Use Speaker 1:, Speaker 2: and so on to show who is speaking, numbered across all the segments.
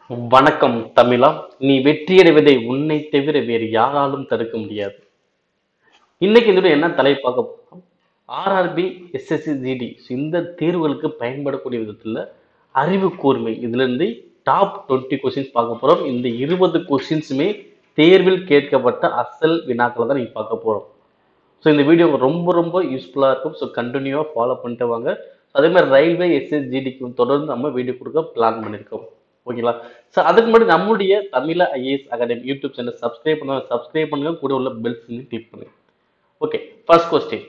Speaker 1: வணக்கம் தமிழா நீ வெற்றியடைவதை உன்னை தவிர வேறு யாராலும் தடுக்க முடியாது இன்னைக்கு இந்த video என்ன தலை பார்க்க போறோம் ஆர்ஆர்பி எஸ்எஸ்சி ஜிடி இந்த தேர்வுகளுக்கு பயன்படக்கூடிய விதத்துல அறிவு கூர்மை இதுல இருந்து டாப் டுவெண்ட்டி கொஸ்டின்ஸ் பார்க்க போறோம் இந்த இருபது கொஸ்டின்ஸுமே தேர்வில் கேட்கப்பட்ட அசல் வினாக்களை தான் நீங்க பார்க்க போறோம் ஸோ இந்த வீடியோ ரொம்ப ரொம்ப யூஸ்ஃபுல்லாக இருக்கும் ஸோ கண்டினியூவாக ஃபாலோ பண்ணிட்டு வாங்க அதே மாதிரி ரயில்வே எஸ்எஸ்ஜிடிக்கும் தொடர்ந்து நம்ம வீடியோ கொடுக்க பிளான் பண்ணியிருக்கோம் ஓகேங்களா ஸோ அதுக்கு முன்னாடி நம்முடைய தமிழ IAS academy YouTube channel subscribe பண்ணுங்க சப்ஸ்கிரைப் பண்ணுங்க கூட உள்ள பெல் சிம்லையும் கிளிக் பண்ணுங்க ஓகே ஃபர்ஸ்ட் கொஸ்டின்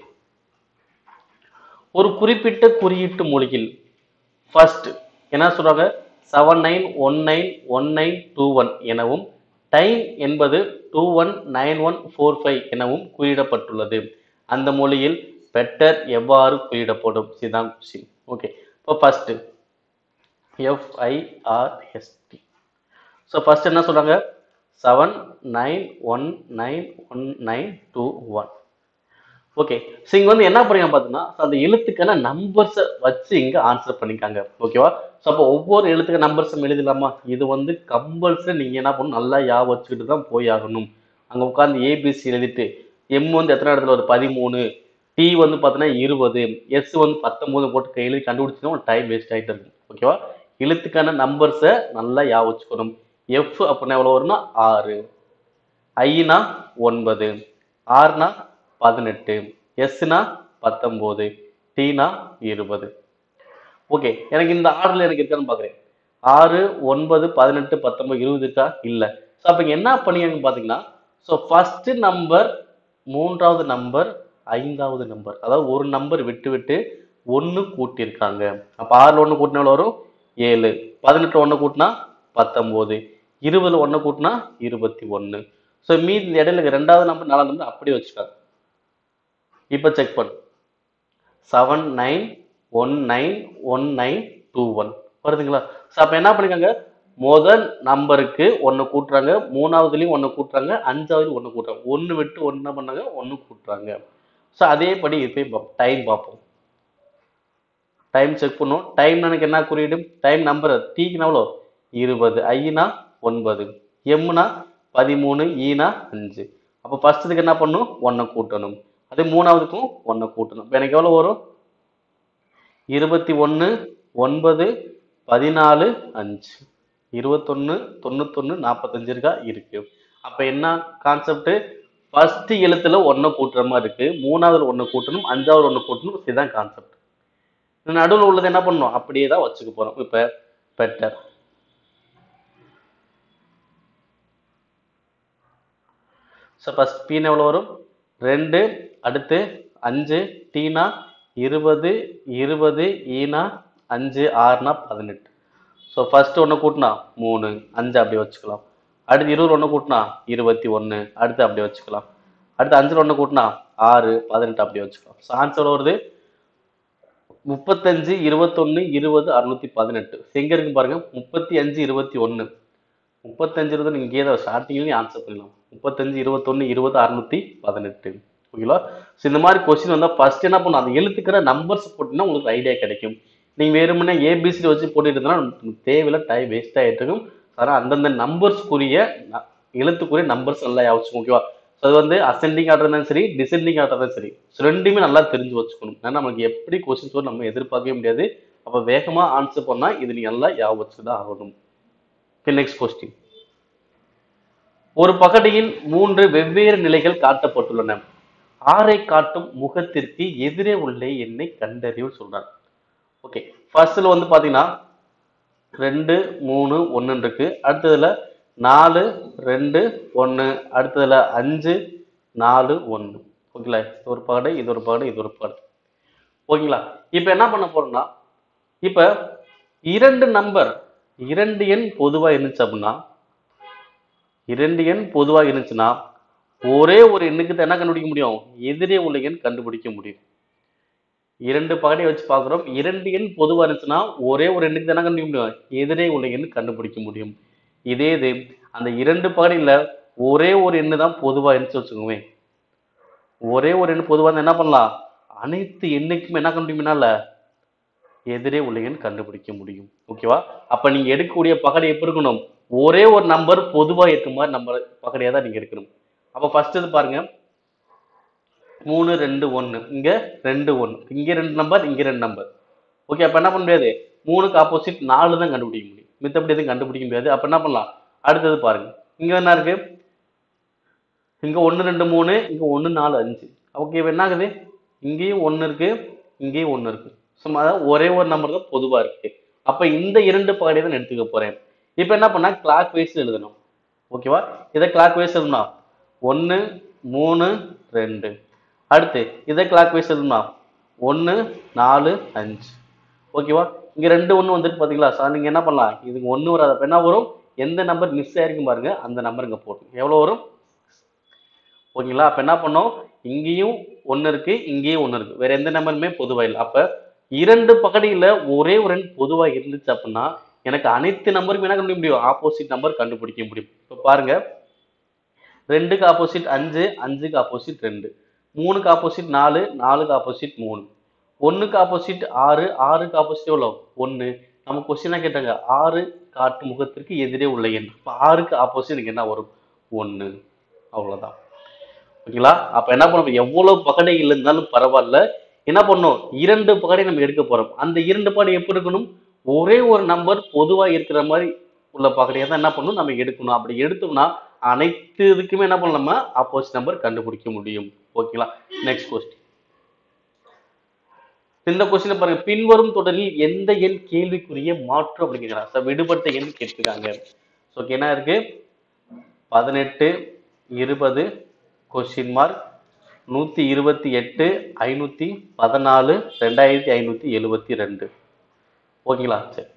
Speaker 1: ஒரு குறிப்பிட்ட குறியீட்டு மொழியில் ஃபர்ஸ்ட் என்ன சொல்றாங்க seven nine one nine one nine two one எனவும் டைம் என்பது two one nine one four five எனவும் குறியிடப்பட்டுள்ளது அந்த மொழியில் பெட்டர் எவ்வாறு குறியிடப்படும் இதுதான் கொஸ்டின் ஓகே இப்போ ஃபர்ஸ்ட் எஃப்ஐஆர்எஸ்டி ஸோ ஃபர்ஸ்ட் என்ன சொல்றாங்க seven nine one nine one nine two one okay so இங்கே வந்து என்ன பண்ணுங்க பார்த்தீங்கன்னா so அந்த எழுத்துக்கான நம்பர்ஸை வச்சு இங்கே ஆன்சர் பண்ணிக்காங்க ஓகேவா ஸோ அப்போ ஒவ்வொரு எழுத்துக்கு நம்பர்ஸும் எழுதலாமா இது வந்து கம்பல்சரி நீங்கள் என்ன பண்ணணும் நல்லா ஞாபகம் வச்சுக்கிட்டு தான் போய் ஆகணும் அங்கே உட்காந்து ஏபிசி எழுதிட்டு எம் வந்து எத்தனை இடத்துல ஒரு பதிமூணு டி வந்து பார்த்தீங்கன்னா இருபது எஸ் வந்து பத்தொம்போது போட்டு எழுதி கண்டுபிடிச்சிங்கன்னா டைம் வேஸ்ட் ஆகிட்டு இருக்கும் ஓகேவா எழுத்துக்கான நம்பர்ஸை நல்லா ஞாபகம் வச்சுக்கணும் எஃப் அப்படின்னா எவ்வளோ வரும்னா ஆறு ஐனா ஒன்பது ஆறுனா பதினெட்டு எஸ்னா பத்தொம்போது டீனா இருபது ஓகே எனக்கு இந்த ஆர்டர்ல எனக்கு இருக்கான்னு பார்க்குறேன் ஆறு ஒன்பது பதினெட்டு பத்தொன்பது இருபது இருக்கா இல்லை ஸோ அப்போ என்ன பண்ணியாங்க பார்த்தீங்கன்னா ஸோ ஃபர்ஸ்ட் நம்பர் மூன்றாவது நம்பர் ஐந்தாவது நம்பர் அதாவது ஒரு நம்பர் விட்டு விட்டு ஒன்று கூட்டியிருக்காங்க அப்போ ஆறில் ஒன்று கூட்டினா எவ்வளோ வரும் ஏழு பதினெட்டு ஒன்று கூட்டினா பத்தொம்போது இருபதுல ஒன்று கூட்டினா இருபத்தி ஒன்று ஸோ மீதி இந்த இடையில இருக்க ரெண்டாவது நம்பர் நாலாவது நம்பர் அப்படியே வச்சுக்காங்க இப்போ செக் பண்ணு seven nine one nine one nine two one வருதுங்களா ஸோ அப்போ என்ன பண்ணிக்காங்க முதல் நம்பருக்கு ஒன்று கூட்டுறாங்க மூணாவதுலேயும் ஒன்று கூட்டுறாங்க அஞ்சாவதுலையும் ஒன்று கூட்டுறாங்க ஒன்று விட்டு ஒன்று என்ன பண்ணாங்க ஒன்று கூட்டுறாங்க ஸோ அதேபடி இப்போ பார்ப்போம் டைம் பார்ப்போம் டைம் செக் பண்ணும் டைம் எனக்கு என்ன குறியீடு டைம் நம்பர் டீக்கு எவ்வளோ இருபது ஐனா ஒன்பது எம்னா பதிமூணு ஈனா அஞ்சு அப்போ ஃபர்ஸ்ட்டுக்கு என்ன பண்ணும் ஒன்றை கூட்டணும் அதே மூணாவதுக்கும் ஒன்றை கூட்டணும் இப்போ எனக்கு எவ்வளோ வரும் இருபத்தி ஒன்று ஒன்பது பதினாலு அஞ்சு இருபத்தொன்று தொண்ணூத்தொன்று நாற்பத்தஞ்சு இருக்கா இருக்கு அப்போ என்ன கான்செப்ட் ஃபர்ஸ்ட் எழுத்துல ஒன்றை கூட்டுற மாதிரி இருக்கு மூணாவது ஒன்று கூட்டணும் அஞ்சாவது ஒன்று கூட்டணும் இதுதான் கான்செப்ட் நடுவில் உள்ளது என்ன பண்ணணும் அப்படியே தான் வச்சுக்க போறோம் இப்போ பெட்டர் ஸோ ஃபஸ்ட் பீன் எவ்வளோ வரும் ரெண்டு அடுத்து அஞ்சு டீனா இருபது இருபது ஈனா அஞ்சு ஆறுனா பதினெட்டு ஸோ ஃபர்ஸ்ட் ஒன்று கூட்டினா மூணு அஞ்சு அப்படி வச்சுக்கலாம் அடுத்து இருபது ஒன்று கூட்டினா இருபத்தி ஒன்று அடுத்து அப்படி வச்சுக்கலாம் அடுத்து அஞ்சில் ஒன்று கூட்டினா ஆறு பதினெட்டு அப்படி வச்சுக்கலாம் ஸோ ஆன்சர் வருது முப்பத்தஞ்சு இருபத்தொன்று இருபது அறுநூத்தி பதினெட்டு எங்க இருக்கு பாருங்க முப்பத்தி அஞ்சு இருபத்தி ஒன்று முப்பத்தஞ்சு இருபது நீங்கள் இங்கே தான் ஸ்டார்டிங்லேயும் ஆன்சர் பண்ணலாம் முப்பத்தஞ்சு இருபத்தொன்று இருபது அறுநூத்தி பதினெட்டு ஓகேங்களா ஸோ இந்த மாதிரி கொஸ்டின் வந்தால் ஃபர்ஸ்ட் என்ன பண்ணும் அந்த எழுத்துக்கிற நம்பர்ஸ் போட்டிங்கன்னா உங்களுக்கு ஐடியா கிடைக்கும் நீங்கள் வேறுமுன்னே ஏபிசிடி வச்சு போட்டுட்டு இருந்தால் தேவையில்ல டைம் வேஸ்ட் ஆகிட்டு இருக்கும் அதனால் அந்தந்த நம்பர்ஸ்க்குரிய ந- எழுத்துக்குரிய நம்பர்ஸ் நல்லா யோசிச்சுக்கணும் ஓகேவா ஸோ அது வந்து அசெண்டிங் ஆர்டர் இருந்தாலும் சரி டிசெண்டிங் ஆர்டர் இருந்தாலும் சரி ஸோ ரெண்டுமே நல்லா தெரிஞ்சு வச்சுக்கணும் ஏன்னா நமக்கு எப்படி கொஸ்டின்ஸ் வரும் நம்ம எதிர்பார்க்கவே முடியாது அப்போ வேகமாக ஆன்சர் பண்ணால் இது நீங்கள் நல்லா ஞாபகம் வச்சு தான் ஆகணும் ஓகே நெக்ஸ்ட் கொஸ்டின் ஒரு பகடியின் மூன்று வெவ்வேறு நிலைகள் காட்டப்பட்டுள்ளன ஆரை காட்டும் முகத்திற்கு எதிரே உள்ள எண்ணை கண்டறியும் சொல்றாங்க ஓகே ஃபர்ஸ்ட்ல வந்து பாத்தீங்கன்னா ரெண்டு மூணு ஒன்று இருக்கு அடுத்ததுல நாலு ரெண்டு ஒன்று அடுத்ததுல அஞ்சு நாலு ஒன்று ஓகேங்களா இது ஒரு பகடை இது ஒரு பகடை இது ஒரு பகடை ஓகேங்களா இப்போ என்ன பண்ண போறோம்னா இப்போ இரண்டு நம்பர் இரண்டு எண் பொதுவாக இருந்துச்சு அப்படின்னா இரண்டு எண் பொதுவாக இருந்துச்சுன்னா ஒரே ஒரு எண்ணுக்கு தான் என்ன கண்டுபிடிக்க முடியும் எதிரே உள்ள எண் கண்டுபிடிக்க முடியும் இரண்டு பகடையை வச்சு பார்க்குறோம் இரண்டு எண் பொதுவாக இருந்துச்சுன்னா ஒரே ஒரு எண்ணுக்கு தான் என்ன கண்டுபிடிக்க முடியும் எதிரே உள்ள எண் கண்டுபிடிக்க முடியும் இதே இது அந்த இரண்டு பகடையில் ஒரே ஒரு எண்ணு தான் பொதுவாக இருந்துச்சு வச்சுக்கோங்க ஒரே ஒரு எண் பொதுவாக இருந்தா என்ன பண்ணலாம் அனைத்து எண்ணுக்குமே என்ன கண்டுபிடிக்கணும்னால எதிரே உள்ள எண் கண்டுபிடிக்க முடியும் ஓகேவா அப்ப நீங்க எடுக்கக்கூடிய பகடை எப்படி இருக்கணும் ஒரே ஒரு நம்பர் பொதுவா இருக்க மாதிரி நம்பர் பகடையா தான் நீங்க எடுக்கணும் அப்ப ஃபர்ஸ்ட் இது பாருங்க மூணு ரெண்டு ஒன்று இங்க ரெண்டு ஒன்று இங்க ரெண்டு நம்பர் இங்க ரெண்டு நம்பர் ஓகே அப்ப என்ன பண்ண முடியாது மூணுக்கு ஆப்போசிட் நாலு தான் கண்டுபிடிக்க முடியும் மித்தபடி எதுவும் கண்டுபிடிக்க முடியாது அப்ப என்ன பண்ணலாம் அடுத்தது பாருங்க இங்க என்ன இருக்கு இங்க ஒன்று ரெண்டு மூணு இங்க ஒன்று நாலு அஞ்சு ஓகே என்ன ஆகுது இங்கேயும் ஒன்று இருக்கு இங்கேயும் ஒன்று இருக்கு சும்மா அதாவது ஒரே ஒரு நம்பர் தான் பொதுவா இருக்கு அப்ப இந்த இரண்டு பகடை தான் நான் எடுத்துக்க போறேன் இப்போ என்ன பண்ணா கிளாக் வைஸ் எழுதணும் ஓகேவா இதை கிளாக் வைஸ் எழுதணும் ஒன்று மூணு ரெண்டு அடுத்து இதை கிளாக் வைஸ் எழுதணும் ஒன்று நாலு அஞ்சு ஓகேவா இங்க ரெண்டு ஒன்று வந்துட்டு பாத்தீங்களா சார் நீங்க என்ன பண்ணலாம் இதுக்கு ஒன்று வராது அப்ப என்ன வரும் எந்த நம்பர் மிஸ் ஆயிருக்கும் பாருங்க அந்த நம்பர் இங்க போடும் எவ்வளவு வரும் ஓகேங்களா அப்ப என்ன பண்ணோம் இங்கேயும் ஒன்று இருக்கு இங்கேயும் ஒன்று இருக்கு வேற எந்த நம்பருமே பொதுவா இல்லை அப்ப இரண்டு பகடியில ஒரே ஒரு எண் பொதுவா இருந்துச்சு அப்படின்னா எனக்கு அனைத்து நம்பருமே என்ன கண்டுபிடிக்க முடியும் ஆப்போசிட் நம்பர் கண்டுபிடிக்க முடியும் இப்ப பாருங்க ரெண்டுக்கு ஆப்போசிட் அஞ்சு அஞ்சுக்கு ஆப்போசிட் ரெண்டு மூணுக்கு ஆப்போசிட் நாலு நாலுக்கு ஆப்போசிட் மூணு ஒண்ணுக்கு ஆப்போசிட் ஆறு ஆறுக்கு ஆப்போசிட் எவ்வளோ ஒன்று நம்ம கொஸ்டினா கேட்டாங்க ஆறு காட்டு முகத்திற்கு எதிரே உள்ள எண் இப்போ ஆறுக்கு ஆப்போசிட் எனக்கு என்ன வரும் ஒன்று அவ்வளவுதான் ஓகேங்களா அப்ப என்ன பண்ணுவோம் எவ்வளவு பகடைகள் இருந்தாலும் பரவாயில்ல என்ன பண்ணோம் இரண்டு பகடை நம்ம எடுக்க போறோம் அந்த இரண்டு பகடை எப்படி இருக்கணும் ஒரே ஒரு நம்பர் பொதுவா இருக்கிற மாதிரி உள்ள பகடையை தான் என்ன பண்ணணும் நம்ம எடுக்கணும் அப்படி எடுத்தோம்னா அனைத்து இதுக்குமே என்ன பண்ணலாம் நம்ம ஆப்போசிட் நம்பர் கண்டுபிடிக்க முடியும் ஓகேங்களா நெக்ஸ்ட் கொஸ்டின் இந்த கொஸ்டினை பாருங்க பின்வரும் தொடரில் எந்த எண் கேள்விக்குரிய மாற்று அப்படிங்கிறாங்க So, விடுபட்ட எண் கேட்டிருக்காங்க ஸோ என்ன இருக்கு பதினெட்டு இருபது கொஸ்டின் மார்க் நூத்தி இருபத்தி எட்டு ஐநூத்தி பதினாலு ரெண்டாயிரத்தி ஐநூத்தி எழுபத்தி ரெண்டு ஓகேங்களா சரி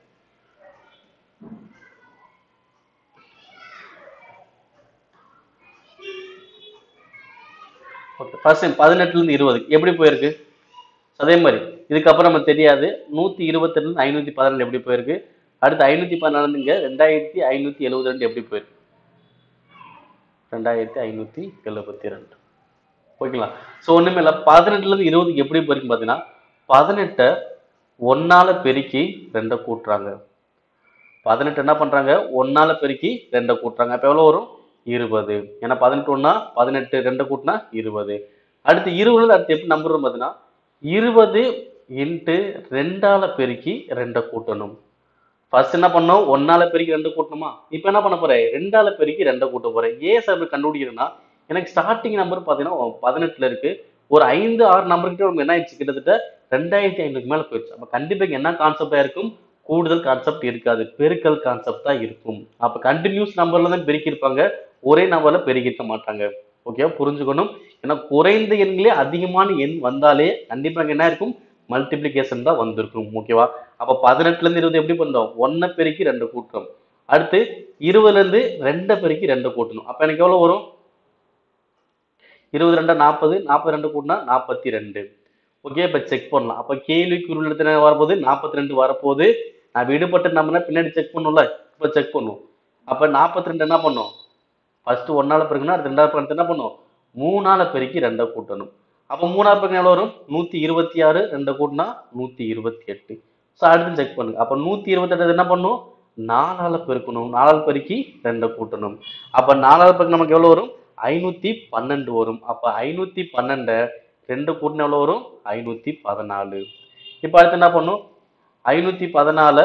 Speaker 1: ஓகே ஃபர்ஸ்ட் பதினெட்டுல இருந்து இருபது எப்படி போயிருக்கு அதே மாதிரி இதுக்கப்புறம் நம்ம தெரியாது நூத்தி இருபத்தி ரெண்டு ஐநூத்தி பதினெண்டு எப்படி போயிருக்கு அடுத்து ஐநூத்தி பதினாலுங்க ரெண்டாயிரத்தி ஐநூத்தி எழுபது ரெண்டு எப்படி போயிருக்கு ரெண்டாயிரத்தி ஐநூத்தி எழுபத்தி ரெண்டு ஓகேங்களா ஸோ ஒண்ணுமே இல்லை பதினெட்டுல இருந்து இருபதுக்கு எப்படி போயிருக்கு பார்த்தீங்கன்னா பதினெட்டை ஒன்னால பெருக்கி ரெண்டை கூட்டுறாங்க பதினெட்டு என்ன பண்றாங்க ஒன்னால பெருக்கி ரெண்டை கூட்டுறாங்க அப்ப எவ்வளவு வரும் இருபது ஏன்னா பதினெட்டு ஒண்ணா பதினெட்டு ரெண்டை கூட்டினா இருபது அடுத்து இருபதுல அடுத்து எப்படி நம்பர் வரும் பார்த்தீங்கன்னா இருபது இன்ட்டு ரெண்டால பெருக்கி ரெண்டை கூட்டணும் ஃபர்ஸ்ட் என்ன பண்ணோம் ஒன்னால பெருக்கி ரெண்டு கூட்டணுமா இப்போ என்ன பண்ண போறேன் ரெண்டால பெருக்கி ரெண்டை கூட்ட போறேன் ஏன் சார் இப்படி கண்டுபிடிக்கிறேன்னா எனக்கு ஸ்டார்டிங் நம்பர் பார்த்தீங்கன்னா பதினெட்டுல இருக்கு ஒரு ஐந்து ஆறு நம்பர் கிட்ட நம்ம என்ன ஆயிடுச்சு கிட்டத்தட்ட ரெண்டாயிரத்தி ஐநூறுக்கு மேல போயிடுச்சு அப்ப கண்டிப்பா இங்க என்ன கான்செப்டா இருக்கும் கூடுதல் கான்செப்ட் இருக்காது பெருக்கல் கான்செப்ட் தான் இருக்கும் அப்ப கண்டினியூஸ் நம்பர்ல தான் பெருக்கி இருப்பாங்க ஒரே நம்பர்ல பெருக்கிக்க மாட்டாங்க ஓகே புரிஞ்சுக்கணும் ஏன்னா குறைந்த எண்களே அதிகமான எண் வந்தாலே கண்டிப்பா அங்க என்ன இருக்கும் மல்டிப்ளிகேஷன் தான் வந்திருக்கும் ஓகேவா அப்ப பதினெட்டுல இருந்து இருபது எப்படி பண்ணோம் ஒன்னை பெருக்கி ரெண்டு கூட்டுறோம் அடுத்து இருபதுல இருந்து ரெண்டை பெருக்கி ரெண்டு கூட்டணும் அப்ப எனக்கு எவ்வளவு வரும் இருபது ரெண்டா நாற்பது நாற்பது ரெண்டு கூட்டினா நாற்பத்தி ரெண்டு ஓகே இப்போ செக் பண்ணலாம் அப்போ கேள்விக்கு உள்ள வரப்போகுது நாற்பத்தி ரெண்டு வரப்போகுது நான் விடுபட்ட நம்பர்னா பின்னாடி செக் பண்ணும்ல இப்போ செக் பண்ணுவோம் அப்போ நாற்பத்தி ரெண்டு என்ன பண்ணும் ஃபர்ஸ்ட் ஒன்னால பெருக்குன்னா அடுத்து ரெண்டாவது பெருக்கு என்ன பண்ணும் மூணால பெருக்கி ரெண்டை கூட்டணும் அப்போ மூணாவது பெருக்கு எவ்வளோ வரும் நூற்றி இருபத்தி ஆறு ரெண்டை கூட்டினா நூற்றி இருபத்தி எட்டு ஸோ அடுத்து செக் பண்ணுங்க அப்போ நூற்றி இருபத்தெட்டு என்ன பண்ணும் நாலால பெருக்கணும் நாலால பெருக்கி ரெண்டை கூட்டணும் அப்போ நாலாவது பெருக்கு நமக்கு எவ்வளோ வரும் ஐநூத்தி பன்னெண்டு வரும் அப்ப ஐநூத்தி பன்னெண்டை ரெண்டு கூட்டின எவ்வளவு வரும் ஐநூத்தி பதினாலு இப்ப அடுத்து என்ன பண்ணும் ஐநூத்தி பதினால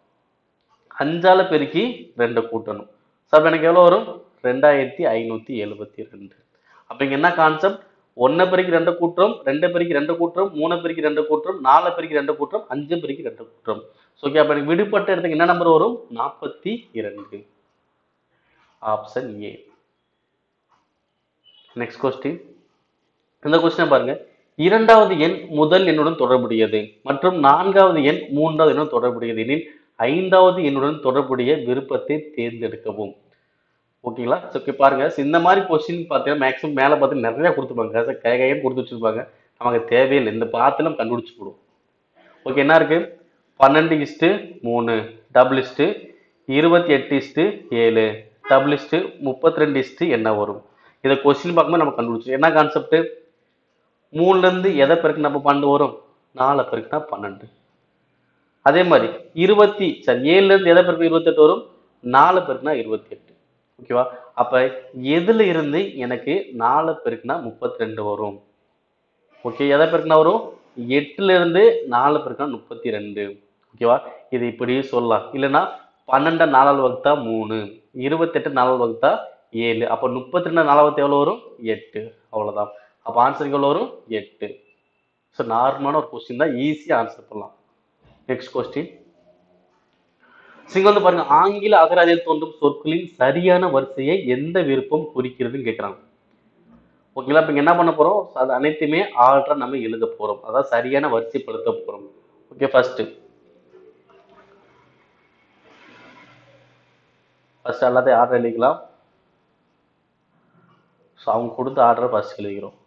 Speaker 1: அஞ்சால பெருக்கி ரெண்டு கூட்டணும் ஸோ அப்ப எனக்கு எவ்வளவு வரும் ரெண்டாயிரத்தி ஐநூத்தி எழுபத்தி ரெண்டு அப்ப இங்க என்ன கான்செப்ட் ஒன்னை பெருக்கி ரெண்டு கூட்டுறோம் ரெண்டு பெருக்கி ரெண்டு கூட்டுறோம் மூணு பெருக்கி ரெண்டு கூட்டுறோம் நாலு பெருக்கி ரெண்டு கூட்டுறோம் அஞ்சு பெருக்கி ரெண்டு கூட்டுறோம் ஓகே அப்ப எனக்கு விடுபட்ட இடத்துக்கு என்ன நம்பர் வரும் நாற்பத்தி இரண்டு ஆப்ஷன் ஏ நெக்ஸ்ட் கொஸ்டின் இந்த கொஸ்டினை பாருங்க இரண்டாவது எண் முதல் எண்ணுடன் தொடர்புடையது மற்றும் நான்காவது எண் மூன்றாவது எண்ணுடன் தொடர்புடையது எனில் ஐந்தாவது எண்ணுடன் தொடர்புடைய விருப்பத்தை தேர்ந்தெடுக்கவும் ஓகேங்களா ஸோ ஓகே பாருங்க so இந்த மாதிரி கொஸ்டின் பார்த்தீங்கன்னா மேக்ஸிமம் மேலே பார்த்து நிறைய கொடுத்துருப்பாங்க So, கை கையும் கொடுத்து வச்சிருப்பாங்க நமக்கு தேவையில்லை இந்த பார்த்து நம்ம கண்டுபிடிச்சு போடுவோம் ஓகே என்ன இருக்கு பன்னெண்டு இஸ்ட்டு மூணு டபுள் இஸ்ட்டு இருபத்தி எட்டு இஸ்ட்டு ஏழு டபுள் இஸ்ட்டு முப்பத்தி ரெண்டு இஸ்ட்டு என்ன வரும் இதை கொஸ்டின் பார்க்கும்போது நம்ம கண்டுபிடிச்சோம் என்ன கான்செப்ட் மூணுலேருந்து எதை பெருக்குனா நம்ம பன்னெண்டு வரும் நாலு பெருக்குனா பன்னெண்டு அதே மாதிரி இருபத்தி சரி ஏழுல இருந்து எதை பெருக்கு இருபத்தெட்டு வரும் நாலு பெருக்குனா இருபத்தி எட்டு ஓகேவா அப்ப எதுல இருந்து எனக்கு நாலு பெருக்குனா முப்பத்தி ரெண்டு வரும் ஓகே எதை பெருக்குனா வரும் எட்டுல இருந்து நாலு பெருக்குனா முப்பத்தி ரெண்டு ஓகேவா இது இப்படி சொல்லலாம் இல்லைன்னா பன்னெண்டு நாலாவது வகுத்தா மூணு இருபத்தெட்டு நாலாவது வகுத்தா ஏழு அப்போ முப்பத்தி ரெண்டு நாலாவது எவ்வளோ வரும் எட்டு அவ்வளவுதான் அப்போ ஆன்சருக்கு எவ்வளோ வரும் எட்டு ஸோ நார்மலான ஒரு கொஸ்டின் தான் ஈஸியாக ஆன்சர் பண்ணலாம் நெக்ஸ்ட் கொஸ்டின் சிங்க வந்து பாருங்க ஆங்கில அகராதியில் தோன்றும் சொற்களின் சரியான வரிசையை எந்த விருப்பம் குறிக்கிறதுன்னு கேட்குறாங்க ஓகேங்களா இப்போ என்ன பண்ண போறோம் அது அனைத்துமே ஆர்டரா நம்ம எழுத போறோம் அதாவது சரியான வரிசைப்படுத்த போறோம் ஓகே ஃபர்ஸ்ட் ஃபர்ஸ்ட் எல்லாத்தையும் ஆர்டர் எழுதிக்கலாம் ஸோ அவங்க கொடுத்த ஆர்டரை ஃபர்ஸ்ட் எழுதிக்கிறோம்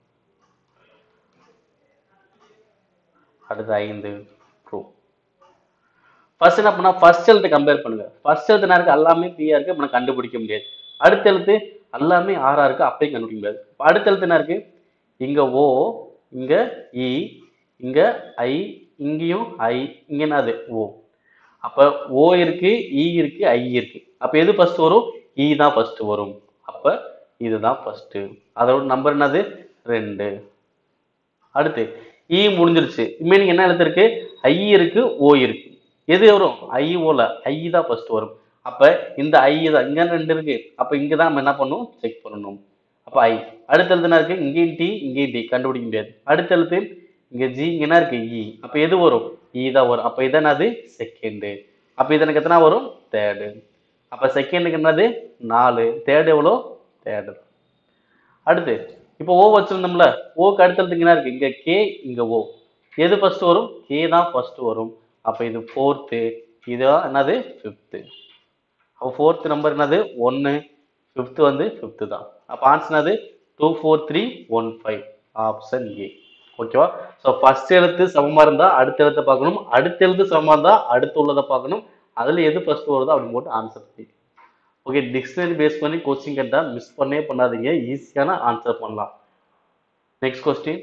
Speaker 1: அடுத்து ஐந்து ட்ரூ ஃபர்ஸ்ட் என்ன பண்ணா ஃபர்ஸ்ட் எழுத்து கம்பேர் பண்ணுங்க ஃபர்ஸ்ட் எழுத்து என்ன இருக்கு எல்லாமே பியா இருக்கு நம்ம கண்டுபிடிக்க முடியாது அடுத்த எழுத்து எல்லாமே ஆறா இருக்கு அப்படியே கண்டுபிடிக்க முடியாது இப்ப அடுத்த எழுத்து என்ன இருக்கு இங்க ஓ இங்க இ இங்க ஐ இங்கேயும் ஐ இங்க என்னது ஓ அப்ப ஓ இருக்கு இ இருக்கு ஐ இருக்கு அப்ப எது ஃபர்ஸ்ட் வரும் இ தான் ஃபர்ஸ்ட் வரும் அப்ப இதுதான் ஃபர்ஸ்ட் அதோட நம்பர் என்னது ரெண்டு அடுத்து இ முடிஞ்சிருச்சு ரிமைனிங் என்ன எழுத்து இருக்கு ஐ இருக்கு ஓ இருக்கு எது வரும் ஐ ஓல ஐ தான் ஃபர்ஸ்ட் வரும் அப்ப இந்த ஐ தான் இங்க ரெண்டு இருக்கு அப்ப இங்க தான் நம்ம என்ன பண்ணணும் செக் பண்ணணும் அப்ப ஐ அடுத்த எழுத்து என்ன இருக்கு இங்கேயும் டி இங்கேயும் டி கண்டுபிடிக்க முடியாது அடுத்த எழுத்து இங்க ஜி இங்க என்ன இருக்கு இ அப்ப எது வரும் இ தான் வரும் அப்ப இது என்னது செகண்டு அப்ப இது எனக்கு எத்தனை வரும் தேர்டு அப்ப செகண்டுக்கு என்னது நாலு தேர்டு எவ்வளோ தேர்டு அடுத்து இப்போ ஓ வச்சிருந்தோம்ல ஓக்கு அடுத்தது என்ன இருக்கு இங்க கே இங்க ஓ எது ஃபர்ஸ்ட் வரும் கே தான் ஃபர்ஸ்ட் வரும் அப்ப இது ஃபோர்த்து இதுதான் என்னது ஃபிஃப்த்து அப்போ ஃபோர்த் நம்பர் என்னது ஒன்று ஃபிஃப்த்து வந்து ஃபிஃப்த்து தான் அப்போ ஆன்சர் என்னது two four three one five option A ஓகேவா ஸோ ஃபர்ஸ்ட் எழுத்து சமமாக இருந்தால் அடுத்த எழுத்தை பார்க்கணும் அடுத்த எழுத்து சமமாக இருந்தால் அடுத்து உள்ளதை பார்க்கணும் அதில் எது ஃபர்ஸ்ட் வருதோ அப்படின்னு போட்டு ஆன்சர் பண்ணி ஓகே டிக்ஷனரி பேஸ் பண்ணி கோச்சிங் கேட்டால் மிஸ் பண்ணவே பண்ணாதீங்க ஈஸியான ஆன்சர் பண்ணலாம் நெக்ஸ்ட் கொஸ்டின்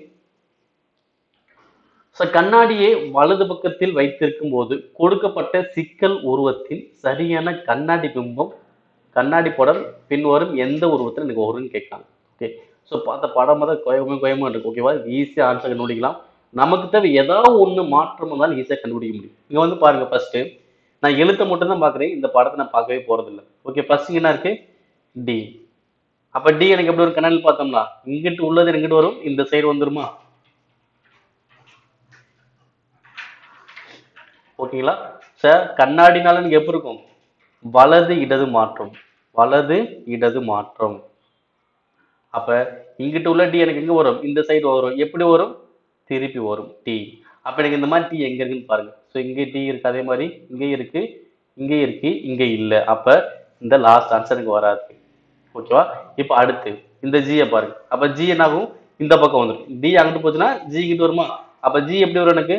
Speaker 1: ஸோ கண்ணாடியை வலது பக்கத்தில் வைத்திருக்கும் போது கொடுக்கப்பட்ட சிக்கல் உருவத்தில் சரியான கண்ணாடி பிம்பம் கண்ணாடி படம் பின்வரும் எந்த உருவத்தில் எனக்கு வரும்னு கேட்கலாம் ஓகே ஸோ பார்த்த படம் தான் கோயமா கோயமா இருக்கு ஓகேவா ஈஸியாக ஆன்சர் கண்டுபிடிக்கலாம் நமக்கு தேவை ஏதாவது ஒன்று மாற்றம் வந்தாலும் ஈஸியாக கண்டுபிடிக்க முடியும் இங்கே வந்து பாருங்க ஃபர்ஸ்ட் நான் எழுத்தை மட்டும் தான் பார்க்குறேன் இந்த படத்தை நான் பார்க்கவே போறதில்ல ஓகே ஃபர்ஸ்ட் என்ன இருக்கு டி அப்ப டி எனக்கு எப்படி ஒரு கண்ணாடி பார்த்தோம்னா இங்கிட்டு உள்ளது எங்கிட்டு வரும் இந்த சைடு வந்துருமா ஓகேங்களா சார் கண்ணாடினால எனக்கு எப்படி இருக்கும் வலது இடது மாற்றம் வலது இடது மாற்றம் அப்ப இங்கிட்டு உள்ள டி எனக்கு எங்க வரும் இந்த சைடு வரும் எப்படி வரும் திருப்பி வரும் டி அப்ப எனக்கு இந்த மாதிரி டி எங்க இருக்குன்னு பாருங்க ஸோ இங்கே டி இருக்கு அதே மாதிரி இங்கே இருக்கு இங்கே இருக்கு இங்க இல்ல அப்ப இந்த லாஸ்ட் ஆன்சர் எனக்கு வராது ஓகேவா இப்போ அடுத்து இந்த ஜியை பாருங்க அப்ப ஜி என்ன ஆகும் இந்த பக்கம் வந்துடும் டி அங்கிட்டு போச்சுன்னா ஜி இங்கிட்டு வருமா அப்ப ஜி எப்படி வரும் எனக்கு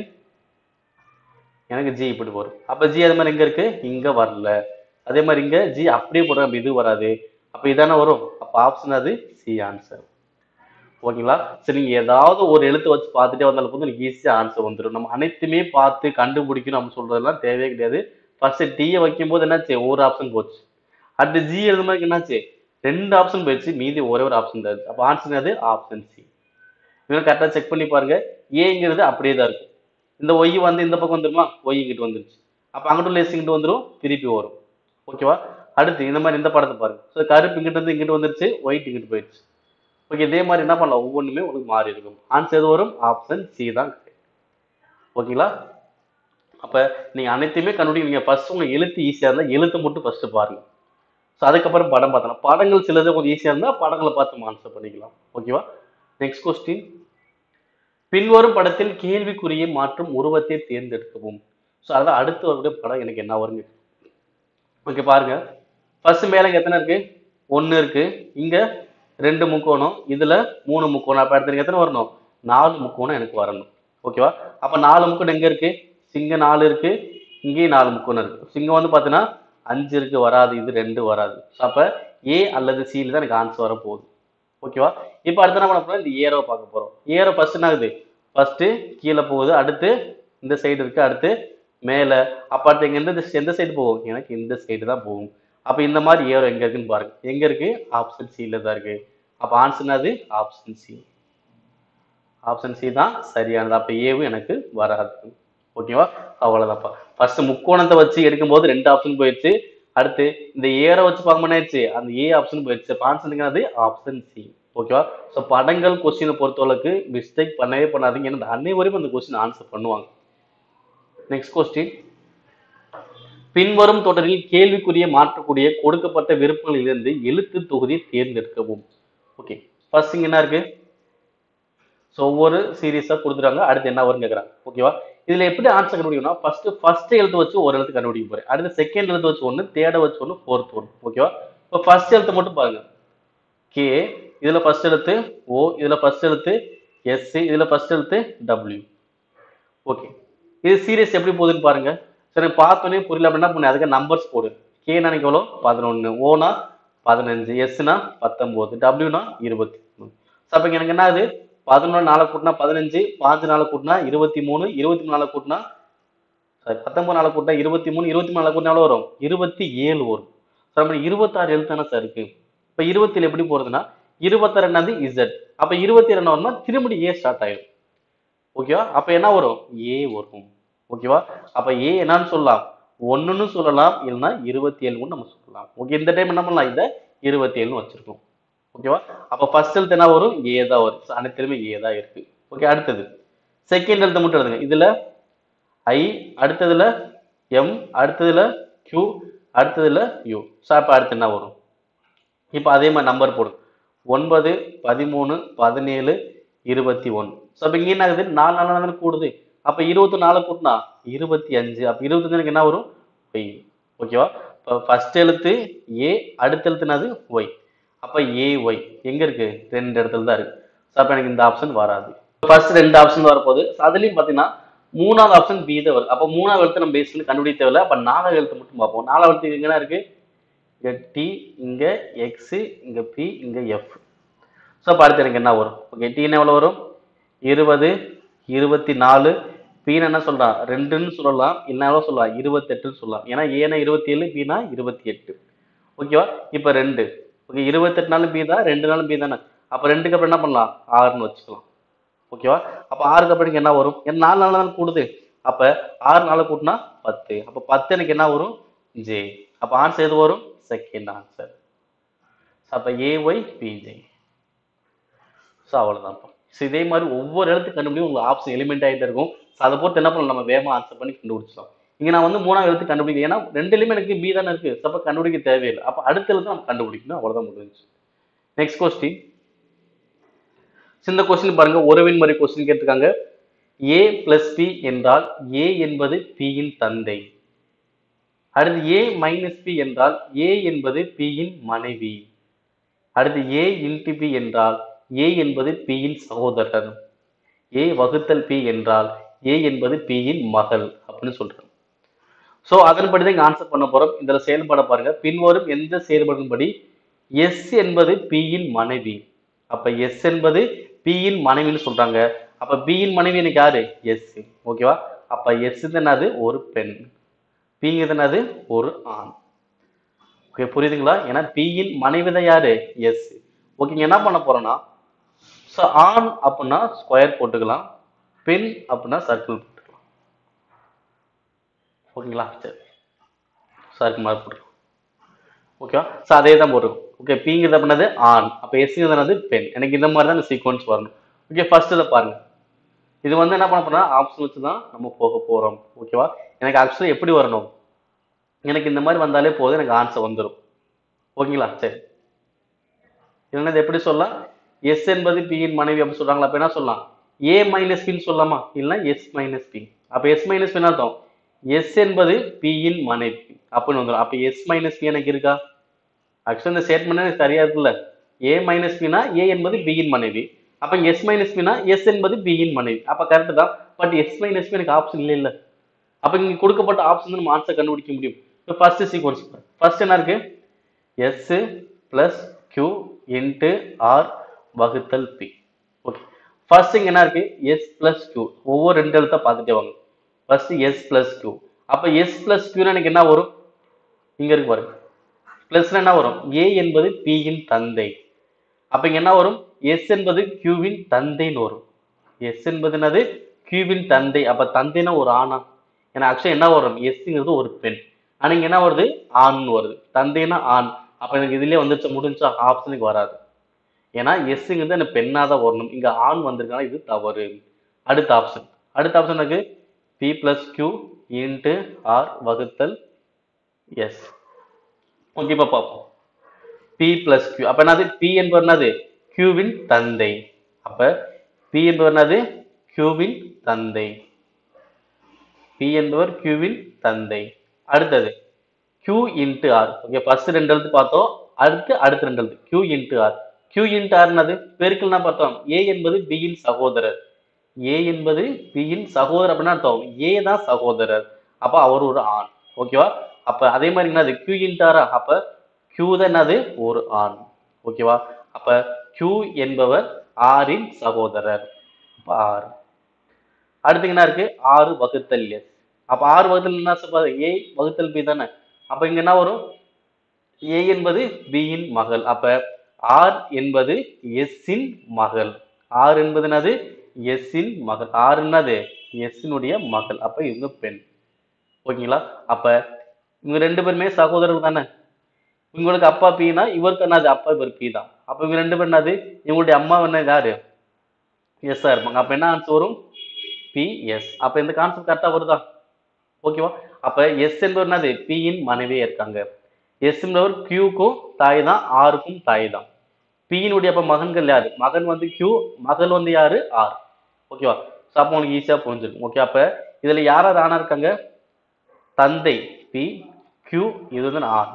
Speaker 1: எனக்கு ஜி இப்படி வரும் அப்ப ஜி அது மாதிரி எங்க இருக்கு இங்க வரல அதே மாதிரி இங்க ஜி அப்படியே போடுறோம் அப்ப இது வராது அப்ப இதானே வரும் அப்ப ஆப்ஷன் அது சி ஆன்சர் ஓகேங்களா சரி நீங்க ஏதாவது ஒரு எழுத்து வச்சு பார்த்துட்டே வந்தாலும் போதும் எனக்கு ஈஸியா ஆன்சர் வந்துடும் நம்ம அனைத்துமே பார்த்து கண்டுபிடிக்கணும் நம்ம சொல்றதெல்லாம் தேவையே கிடையாது ஃபர்ஸ்ட் டீயை வைக்கும் போது என்னாச்சு ஒரு ஆப்ஷன் போச்சு அடுத்து ஜி எழுத மாதிரி என்னாச்சு ரெண்டு ஆப்ஷன் போயிடுச்சு மீதி ஒரே ஒரு ஆப்ஷன் தான் இருக்கு அப்போ ஆன்சர் அது ஆப்ஷன் சி இவங்க கரெக்டாக செக் பண்ணி பாருங்க ஏங்கிறது அப்படியே தான் இருக்கும் இந்த ஒய் வந்து இந்த பக்கம் வந்துருமா ஒய் இங்கிட்டு வந்துருச்சு அப்போ அங்கிட்டு உள்ள எஸ் இங்கிட்டு வந்துடும் திருப்பி வரும் ஓகேவா அடுத்து இந்த மாதிரி இந்த படத்தை பாருங்க ஸோ கருப்பு இங்கிட்டு வந்து இங்கிட்டு வந்துருச்சு ஒயிட் இங்கிட்டு போயிடுச்சு ஓகே இதே மாதிரி என்ன பண்ணலாம் ஒவ்வொன்றுமே உங்களுக்கு மாறி இருக்கும் ஆன்சர் எது வரும் ஆப்ஷன் சி தான் correct. ஓகேங்களா அப்போ நீங்கள் அனைத்தையுமே கண்டுபிடிக்க நீங்கள் ஃபர்ஸ்ட் உங்கள் எழுத்து ஈஸியாக இருந்தால் எழுத்து மட்டும் ஃபர்ஸ்ட் பாருங்க ஸோ அதுக்கப்புறம் படம் பார்த்தலாம் படங்கள் சிலது கொஞ்சம் ஈஸியாக இருந்தால் படங்களை பார்த்து ஆன்சர் பண்ணிக்கலாம் ஓகேவா நெக்ஸ்ட் கொஸ்டின் பின்வரும் படத்தில் கேள்விக்குறியை மாற்றும் உருவத்தை தேர்ந்தெடுக்கவும் ஸோ அதான் அடுத்து வரக்கூடிய படம் எனக்கு என்ன வருங்க ஓகே பாருங்க ஃபர்ஸ்ட் மேலே இங்க எத்தனை இருக்கு ஒன்று இருக்கு இங்க ரெண்டு முக்கோணம் இதுல மூணு முக்கோணம் அப்ப அடுத்து எனக்கு எத்தனை வரணும் நாலு முக்கோணம் எனக்கு வரணும் ஓகேவா அப்ப நாலு முக்கோணம் எங்க இருக்கு சிங்க நாலு இருக்கு இங்கேயும் நாலு முக்கோணம் இருக்கு சிங்கம் வந்து பாத்தீங்கன்னா அஞ்சு இருக்கு வராது இது ரெண்டு வராது ஸோ அப்ப ஏ அல்லது சியில் தான் எனக்கு ஆன்சர் வர போகுது ஓகேவா இப்போ அடுத்து என்ன பண்ண போறோம் இந்த ஏரோவை பார்க்க போறோம் ஏரோ ஃபர்ஸ்ட் என்ன ஆகுது ஃபர்ஸ்ட் கீழே போகுது அடுத்து இந்த சைடு இருக்கு அடுத்து மேலே அப்போ அடுத்து எங்க எந்த எந்த சைடு போகும் எனக்கு இந்த சைடு தான் போகும் அப்போ இந்த மாதிரி ஏரோ எங்க இருக்குன்னு பாருங்க எங்க இருக்கு ஆப்ஷன் சியில் தான் இருக்கு அப்போ ஆன்சர் அது ஆப்ஷன் சி ஆப்ஷன் சி தான் சரியானது அப்போ ஏவும் எனக்கு வராது ஓகேவா அவ்வளோதான்ப்பா ஃபர்ஸ்ட் முக்கோணத்தை வச்சு எடுக்கும்போது ரெண்டு ஆப்ஷன் போயிடுச்சு அடுத்து இந்த ஏரை வச்சு பார்க்க ஆயிடுச்சு அந்த ஏ ஆப்ஷன் போயிடுச்சு இப்போ ஆன்சர் அது ஆப்ஷன் சி ஓகேவா ஸோ படங்கள் கொஸ்டினை பொறுத்தவரைக்கு மிஸ்டேக் பண்ணவே பண்ணாதீங்க ஏன்னா அனைவரும் அந்த கொஸ்டின் ஆன்சர் பண்ணுவாங்க நெக்ஸ்ட் கொஸ்டின் பின்வரும் தொடரில் கேள்விக்குரிய மாற்றக்கூடிய கொடுக்கப்பட்ட விருப்பங்களிலிருந்து எழுத்து தொகுதி தேர்ந்தெடுக்கவும் ஓகே ஃபர்ஸ்ட் இங்க என்ன இருக்கு ஸோ ஒவ்வொரு சீரியஸாக கொடுத்துட்டாங்க அடுத்து என்ன வரும்னு கேட்குறாங்க ஓகேவா இதில் எப்படி ஆன்சர் கண்டுபிடிக்கணும்னா ஃபர்ஸ்ட் ஃபர்ஸ்ட் எழுத்து வச்சு ஒரு எழுத்து கண்டுபிடிக்க போறேன் அடுத்து செகண்ட் எழுத்து வச்சு ஒன்று தேர்டை வச்சு ஒன்று ஃபோர்த் ஒன்று ஓகேவா இப்போ ஃபர்ஸ்ட் எழுத்து மட்டும் பாருங்க கே இதில் ஃபர்ஸ்ட் எழுத்து ஓ இதில் ஃபர்ஸ்ட் எழுத்து எஸ் இதில் ஃபர்ஸ்ட் எழுத்து டபிள்யூ ஓகே இது சீரியஸ் எப்படி போகுதுன்னு பாருங்க சரி பார்த்தோன்னே புரியல அப்படின்னா பண்ணு அதுக்கு நம்பர்ஸ் போடு கே எனக்கு எவ்வளோ பதினொன்று ஓனா பதினஞ்சு எஸ்னா பத்தொம்போது டபிள்யூனா இருபத்தி மூணு ஸோ அப்போ எனக்கு என்ன ஆகுது பதினொன்று நாளை கூட்டினா பதினஞ்சு பாஞ்சு நாளை கூட்டினா இருபத்தி மூணு இருபத்தி மூணு நாளை கூட்டினா சாரி பத்தொன்பது நாளை கூட்டினா இருபத்தி மூணு இருபத்தி மூணு நாளை கூட்டினா எவ்வளோ வரும் இருபத்தி ஏழு வரும் ஸோ நம்ம இருபத்தாறு எழுத்து தானே சார் இருக்கு இப்போ இருபத்தில் எப்படி போகிறதுனா இருபத்தாறு என்னது இசட் அப்போ இருபத்தி ரெண்டு வரும்னா திரும்பி ஏ ஸ்டார்ட் ஆயிடும் ஓகேவா அப்போ என்ன வரும் ஏ வரும் ஓகேவா அப்போ ஏ என்னன்னு சொல்லலாம் ஒன்றுன்னு சொல்லலாம் இல்லைன்னா இருபத்தி ஏழுன்னு நம்ம சொல்லலாம் ஓகே இந்த டைம் என்ன பண்ணலாம் இதை இருபத்தி ஏழுன்னு வச்சிருக்கோம் ஓகேவா அப்போ ஃபர்ஸ்ட் எழுத்து என்ன வரும் ஏ தான் வரும் So, அனைத்திலுமே ஏ தான் இருக்கு ஓகே அடுத்தது செகண்ட் எழுத்து மட்டும் எழுதுங்க இதுல ஐ அடுத்ததுல எம் அடுத்ததுல கியூ அடுத்ததுல யூ ஸோ அப்போ அடுத்து என்ன வரும் இப்போ அதே மாதிரி நம்பர் போடும் ஒன்பது பதிமூணு பதினேழு இருபத்தி ஒன்று ஸோ அப்போ இங்கே என்ன ஆகுது நாலு நாலு நாலு கூடுது அப்போ இருபத்தி நாலு கூட்டினா இருபத்தி அஞ்சு அப்போ இருபத்தஞ்சு என்ன வரும் ஒய் ஓகேவா இப்போ ஃபர்ஸ்ட் எழுத்து ஏ அடுத்த எழுத்து என்னது ஒய் அப்போ ஏ ஒய் எங்கே இருக்கு ரெண்டு இடத்துல தான் இருக்கு ஸோ அப்போ எனக்கு இந்த ஆப்ஷன் வராது ஃபர்ஸ்ட் ரெண்டு ஆப்ஷன் வரப்போகுது ஸோ அதுலேயும் பார்த்தீங்கன்னா மூணாவது ஆப்ஷன் பி தான் வரும் அப்போ மூணாவது எழுத்து நம்ம பேஸ் பண்ணி கண்டுபிடிக்க தேவையில்ல அப்போ நாலாவது எழுத்து மட்டும் பார்ப்போம் நாலாவது எழுத்து இங்க என்ன இருக்கு இங்கே டி இங்கே எக்ஸு இங்கே பி இங்கே எஃப் ஸோ அப்போ அடுத்து எனக்கு என்ன வரும் ஓகே டீன்னு எவ்வளோ வரும் இருபது இருபத்தி நாலு பீனா என்ன சொல்றான் ரெண்டுன்னு சொல்லலாம் இல்லைனா எவ்வளோ சொல்லலாம் இருபத்தெட்டுன்னு சொல்லலாம் ஏன்னா ஏனா இருபத்தி ஏழு பீனா இருபத்தி எட்டு ஓகேவா இப்போ ரெண்டு ஓகே இருபத்தெட்டு நாளும் பி தான் ரெண்டு நாளும் பி தானே அப்போ ரெண்டுக்கு அப்புறம் என்ன பண்ணலாம் ஆறுன்னு வச்சுக்கலாம் ஓகேவா அப்போ ஆறுக்கு அப்புறம் எனக்கு என்ன வரும் ஏன்னா நாலு நாள் தான் கூடுது அப்போ ஆறு நாள் கூட்டினா பத்து அப்போ பத்து எனக்கு என்ன வரும் ஜே அப்போ ஆன்சர் எது வரும் செகண்ட் ஆன்சர் அப்போ ஏஒய் பிஜே ஸோ அவ்வளோதான்ப்பா ஸோ இதே மாதிரி ஒவ்வொரு இடத்துக்கு கண்டுபிடிக்கும் உங்களுக்கு ஆப்ஷன் எலிமெண்ட் ஆகிட்டே இருக்கும் ஸோ அதை பொறுத்து என்ன பண்ணலாம் நம்ம வேகமாக ஆன்சர் பண்ணி கண்டுபிடிச்சலாம் இங்கே நான் வந்து மூணாவது எழுத்து கண்டுபிடிக்க ஏன்னா ரெண்டுலையுமே எனக்கு பி தானே இருக்கு ஸோ அப்போ கண்டுபிடிக்க தேவையில்லை அப்போ அடுத்த எழுத்து நம்ம கண்டுபிடிக்கணும் அவ்வளோதான் முடிஞ்சு நெக்ஸ்ட் கொஸ்டின் இந்த கொஸ்டின் பாருங்க உறவின் முறை கொஸ்டின் கேட்டிருக்காங்க ஏ பிளஸ் பி என்றால் ஏ என்பது பியின் தந்தை அடுத்து ஏ மைனஸ் பி என்றால் ஏ என்பது பியின் மனைவி அடுத்து ஏ இன்டு பி என்றால் ஏ என்பது பியின் சகோதரர் ஏ வகுத்தல் பி என்றால் ஏ என்பது பியின் மகள் அப்படின்னு சொல்றோம் ஸோ அதன்படி தான் இங்கே ஆன்சர் பண்ண போறோம் இதில் செயல்பட பாருங்க பின்வரும் எந்த செயல்பாடுபடி எஸ் என்பது பியின் மனைவி அப்ப எஸ் என்பது பியின் மனைவின்னு சொல்றாங்க அப்ப பியின் மனைவி எனக்கு யாரு எஸ் ஓகேவா அப்ப எஸ் என்னது ஒரு பெண் பிங்கிறது என்னது ஒரு ஆண் ஓகே புரியுதுங்களா ஏன்னா பியின் மனைவி தான் யாரு எஸ் ஓகேங்க என்ன பண்ண போறோம்னா ஸோ ஆண் அப்படின்னா ஸ்கொயர் போட்டுக்கலாம் பெண் அப்படின்னா சர்க்கிள் போட்டுக்கலாம் ஓகேங்களா சரி சர்க்கிள் மாதிரி போட்டுக்கலாம் ஓகேவா ஸோ அதே தான் போட்டுருக்கும் ஓகே பிங்கிறது அப்படின்னது ஆண் அப்போ எஸ்ங்கிறது பெண் எனக்கு இந்த மாதிரி தான் இந்த சீக்வன்ஸ் வரணும் ஓகே ஃபர்ஸ்ட் இதை பாருங்க இது வந்து என்ன பண்ண போறோம்னா ஆப்ஷன் வச்சு தான் நம்ம போக போறோம் ஓகேவா எனக்கு ஆக்சுவலாக எப்படி வரணும் எனக்கு இந்த மாதிரி வந்தாலே போதும் எனக்கு ஆன்சர் வந்துடும் ஓகேங்களா சரி இல்லைன்னா இது எப்படி சொல்லலாம் எஸ் என்பது பியின் மனைவி அப்படி சொல்றாங்களா அப்ப என்ன சொல்லலாம் ஏ மைனஸ் பின்னு சொல்லலாமா இல்லைன்னா எஸ் மைனஸ் பி அப்ப எஸ் மைனஸ் பி அர்த்தம் எஸ் என்பது பியின் மனைவி அப்படின்னு வந்துடும் அப்ப எஸ் மைனஸ் பி எனக்கு இருக்கா ஆக்சுவலா இந்த ஸ்டேட்மெண்ட் சரியா இருக்குல்ல ஏ மைனஸ் பினா ஏ என்பது பியின் மனைவி அப்ப எஸ் மைனஸ் பினா எஸ் என்பது பியின் மனைவி அப்ப கரெக்ட் தான் பட் எஸ் மைனஸ் பி எனக்கு ஆப்ஷன் இல்லை இல்ல அப்ப இங்க கொடுக்கப்பட்ட ஆப்ஷன் நம்ம ஆன்சர் கண்டுபிடிக்க முடியும் இப்போ ஃபர்ஸ்ட் சீக்வன்ஸ் ஃபர்ஸ்ட் என்ன இருக்கு S plus Q into R வகுத்தல் பி ஓகே ஃபர்ஸ்ட் இங்க என்ன இருக்கு எஸ் பிளஸ் கியூ ஒவ்வொரு ரெண்டு எழுத்தா பார்த்துட்டே வாங்க ஃபர்ஸ்ட் எஸ் பிளஸ் கியூ அப்ப எஸ் பிளஸ் கியூ எனக்கு என்ன வரும் இங்க இருக்கு பாருங்க பிளஸ்ல என்ன வரும் ஏ என்பது P இன் தந்தை அப்ப இங்க என்ன வரும் எஸ் என்பது கியூவின் தந்தைன்னு வரும் எஸ் என்பது என்னது கியூவின் தந்தை அப்ப தந்தைனா ஒரு ஆணா ஏன்னா ஆக்சுவலா என்ன வரும் எஸ்ங்கிறது ஒரு பெண் ஆனா இங்க என்ன வருது ஆண் வருது தந்தைனா ஆண் அப்ப எனக்கு இதுலயே வந்துச்சு முடிஞ்சா ஆப்ஷனுக்கு வராது ஏன்னா எஸ்ங்கிறது எனக்கு பெண்ணா தான் வரணும் இங்க ஆண் வந்திருக்காங்க இது தவறு அடுத்த ஆப்ஷன் அடுத்த ஆப்ஷன் எனக்கு B plus Q into R வகுத்தல் எஸ் ஓகே இப்போ பார்ப்போம் பி பிளஸ் கியூ அப்ப என்னது பி என்பவர் என்னது கியூவின் தந்தை அப்ப பி என்பவர் என்னது கியூவின் தந்தை பி என்பவர் கியூவின் தந்தை அடுத்தது Q into R okay first ரெண்டு எழுத்து பார்த்தோம் அடுத்து அடுத்த ரெண்டு எழுத்து Q into R Q into R என்னது பெருக்கல்னா பார்த்தோம் ஏ என்பது B இன் சகோதரர் ஏ என்பது B இன் சகோதரர் அப்படின்னா அர்த்தம் ஏ தான் சகோதரர் அப்ப அவர் ஒரு ஆண் ஓகேவா அப்ப அதே மாதிரி என்னது கியூ இன்ட்டு ஆர் அப்ப கியூ தான் என்னது ஒரு ஆண் ஓகேவா அப்ப கியூ என்பவர் ஆரின் சகோதரர் அப்ப ஆறு அடுத்து என்ன இருக்கு ஆறு வகுத்தல் எஸ் அப்ப ஆறு வகுத்தல் என்ன சொல்றது ஏ வகுத்தல் பி தானே அப்ப இங்க என்ன வரும் ஏ என்பது B இன் மகள் அப்ப ஆர் என்பது எஸ் இன் மகள் ஆர் என்பது என்னது எஸ் இன் மகள் ஆர் என்னது எஸ் இனுடைய மகள் அப்ப இவங்க பெண் ஓகேங்களா அப்ப இவங்க ரெண்டு பேருமே சகோதரர்கள் தானே இவங்களுக்கு அப்பா பீனா இவருக்கு என்னது அப்பா இவர் பி தான் அப்ப இவங்க ரெண்டு பேரும் என்னது இவங்களுடைய அம்மா என்ன யாரு எஸ்ஸா இருப்பாங்க அப்ப என்ன ஆன்சர் வரும் பி எஸ் அப்ப இந்த கான்செப்ட் கரெக்டா வருதா ஓகேவா அப்ப எஸ் என்பவர் என்னது P இன் மனைவியே இருக்காங்க எஸ் என்பவர் கியூக்கும் தாய் தான் ஆருக்கும் தாய் தான் பியினுடைய அப்ப மகன்கள் யாரு மகன் வந்து கியூ மகள் வந்து யாரு ஆர் ஓகேவா ஸோ அப்போ உங்களுக்கு ஈஸியா புரிஞ்சிடும் ஓகே அப்ப இதுல யாராவது ஆனா இருக்காங்க தந்தை பி கியூ இது வந்து ஆர்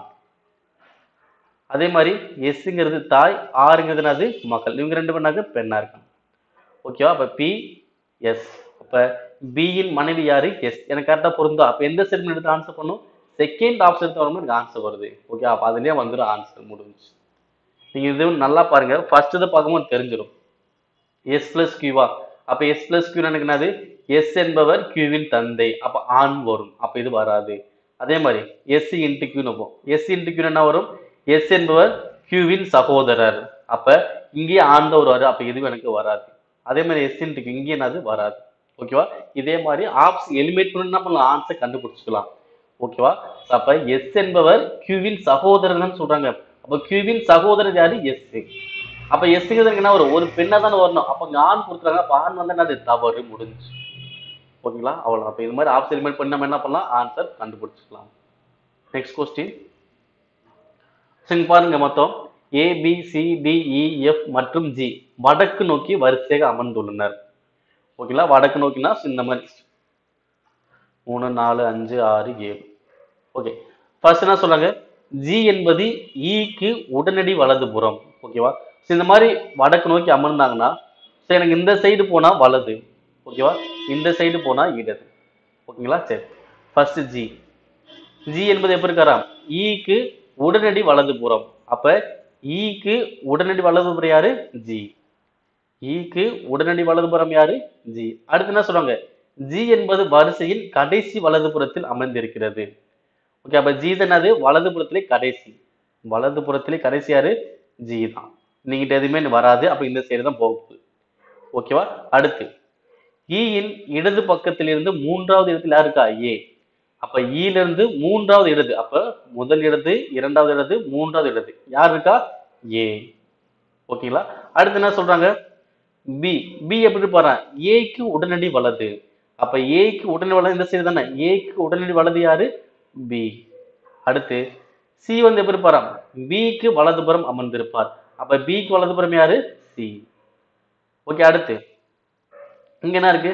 Speaker 1: அதே மாதிரி எஸ்ங்கிறது தாய் ஆறுங்கிறது என்னது மகள் இவங்க ரெண்டு பேருனாக்க பெண்ணா இருக்காங்க ஓகேவா அப்ப பி எஸ் அப்ப B இன் மனைவி யாரு எஸ் எனக்கு கரெக்டா பொருந்தா அப்ப எந்த ஸ்டேட்மெண்ட் எடுத்து ஆன்சர் பண்ணும் செகண்ட் ஆப்ஷன் எடுத்து வரும்போது எனக்கு ஆன்சர் வருது ஓகே அப்ப அதுலயே வந்துடும் ஆன்சர் முடிஞ்சு நீங்க இது நல்லா பாருங்க ஃபர்ஸ்ட் இதை பார்க்கும்போது தெரிஞ்சிடும் எஸ் பிளஸ் கியூவா அப்ப எஸ் பிளஸ் கியூ எனக்கு என்னது எஸ் என்பவர் கியூவின் தந்தை அப்ப ஆண் வரும் அப்ப இது வராது அதே மாதிரி எஸ் இன்ட்டு கியூன்னு வைப்போம் எஸ் இன்ட்டு கியூ என்ன வரும் எஸ் என்பவர் கியூவின் சகோதரர் அப்ப இங்கேயே ஆண் தான் வருவாரு அப்ப இதுவும் எனக்கு வராது அதே மாதிரி எஸ் இன்ட்டு கியூ இங்கே என்னது வராது ஓகேவா இதே மாதிரி ஆப்ஸ் எலிமினேட் பண்ணி நம்ம ஆன்சர் கண்டுபிடிச்சிக்கலாம் ஓகேவா அப்ப எஸ் என்பவர் கியூவின் சகோதரர்னு சொல்றாங்க அப்ப கியூவின் சகோதரர் யாரு எஸ் அப்ப எஸ்ங்கிறது என்ன வரும் ஒரு பெண்ணா தானே வரணும் அப்ப இங்க ஆண் கொடுத்துறாங்க அப்ப ஆண் வந்து அது தவறு முடிஞ்சு ஓகேங்களா அவ்வளவு அப்ப இது மாதிரி ஆப்ஸ் எலிமெண்ட் பண்ணி நம்ம என்ன பண்ணலாம் ஆன்சர் கண்டுபிடிச்சிக்கலாம் நெக்ஸ்ட் கொஸ்டின் சரி பாருங்க மொத்தம் A B C D E F மற்றும் ஜி வடக்கு நோக்கி வரிசையாக அமர்ந்துள்ளனர் ஓகேங்களா வடக்கு நோக்கினா இந்த மாதிரி மூணு நாலு அஞ்சு ஆறு ஏழு ஓகே ஃபர்ஸ்ட் என்ன சொல்றாங்க ஜி என்பது ஈக்கு உடனடி வலதுபுறம் ஓகேவா So, இந்த மாதிரி வடக்கு நோக்கி அமர்ந்தாங்கன்னா சரி எனக்கு இந்த சைடு போனா வலது ஓகேவா இந்த சைடு போனா இடது ஓகேங்களா சரி ஃபர்ஸ்ட் ஜி ஜி என்பது எப்படி இருக்காராம் ஈக்கு உடனடி வலதுபுறம் அப்ப ஈக்கு உடனடி வலதுபுறம் யாரு ஜி ஈக்கு உடனடி வலதுபுறம் யாரு ஜி அடுத்து என்ன சொல்றாங்க ஜி என்பது வரிசையில் கடைசி வலதுபுறத்தில் அமர்ந்திருக்கிறது ஓகே அப்ப ஜி தான் அது வலதுபுறத்திலே கடைசி வலதுபுறத்திலே கடைசி யாரு ஜி தான் நீங்கிட்ட எதுவுமே வராது அப்ப இந்த சைடு தான் போகுது ஓகேவா அடுத்து ஈயின் இடது பக்கத்திலிருந்து மூன்றாவது இடத்துல யார் இருக்கா ஏ அப்ப ஈல இருந்து மூன்றாவது இடது அப்ப முதல் இடது இரண்டாவது இடது மூன்றாவது இடது யார் இருக்கா ஏ ஓகேங்களா அடுத்து என்ன சொல்றாங்க பி பி எப்படி பாறேன் ஏக்கு உடனடி வலது அப்ப ஏக்கு உடனடி வலது இந்த சைடு தானே ஏக்கு உடனடி வலது யாரு பி அடுத்து சி வந்து எப்படி பாறான் பிக்கு வலதுபுறம் அமர்ந்திருப்பார் அப்ப பிக்கு வலதுபுறம் யாரு சி ஓகே அடுத்து இங்க என்ன இருக்கு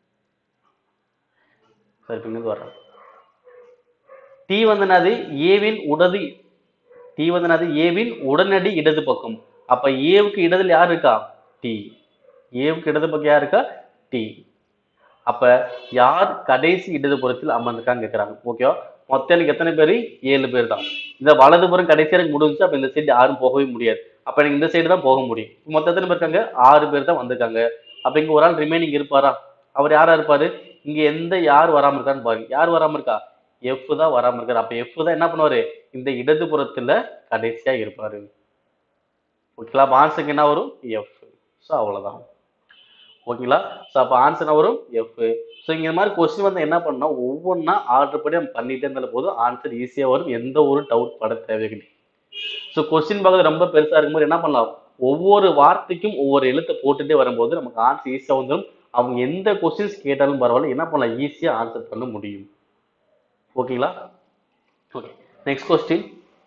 Speaker 1: சரி இங்க வர்றேன் டி வந்து என்னது ஏவின் உடது டி வந்து என்னது ஏவின் உடனடி இடது பக்கம் அப்ப ஏவுக்கு இடதுல யார் இருக்கா டி ஏவுக்கு இடது பக்கம் யார் இருக்கா டி அப்ப யார் கடைசி இடதுபுறத்தில் அமர்ந்திருக்காங்க கேட்கறாங்க ஓகேவா மொத்தம் எனக்கு எத்தனை பேர் ஏழு பேர் தான் இந்த வலதுபுறம் கடைசி எனக்கு முடிஞ்சு அப்ப இந்த சைடு யாரும் போகவே முடியாது அப்ப எனக்கு இந்த சைடு தான் போக முடியும் மொத்தம் எத்தனை பேர் இருக்காங்க ஆறு பேர் தான் வந்திருக்காங்க அப்ப இங்க ஒரு ஆள் ரிமைனிங் இருப்பாரா அவர் யாரா இருப்பாரு இங்க எந்த யார் வராம இருக்கான்னு பாருங்க யார் வராம இருக்கா எஃப் தான் வராம இருக்காரு அப்ப எஃப் தான் என்ன பண்ணுவாரு இந்த இடதுபுறத்துல கடைசியா இருப்பாரு ஓகேங்களா அப்ப ஆன்சருக்கு என்ன வரும் எஃப் ஸோ அவ்வளவுதான் ஓகேங்களா ஸோ அப்போ ஆன்சர் என்ன வரும் எஃப் ஸோ இங்க இந்த மாதிரி கொஸ்டின் வந்து என்ன பண்ணோம் ஒவ்வொன்றா ஆர்டர் படி நம்ம பண்ணிட்டே இருந்தாலும் போதும் ஆன்சர் ஈஸியாக வரும் எந்த ஒரு டவுட் பட தேவையில்லை ஸோ கொஸ்டின் பார்க்கறது ரொம்ப பெருசா இருக்கும்போது என்ன பண்ணலாம் ஒவ்வொரு வார்த்தைக்கும் ஒவ்வொரு எழுத்தை போட்டுட்டே வரும்போது நமக்கு ஆன்சர் ஈஸியாக வந்துடும் அவங்க எந்த கொஸ்டின்ஸ் கேட்டாலும் பரவாயில்ல என்ன பண்ணலாம் ஈஸியாக ஆன்சர் பண்ண முடியும் ஓகேங்களா ஓகே நெக்ஸ்ட் கொஸ்டின்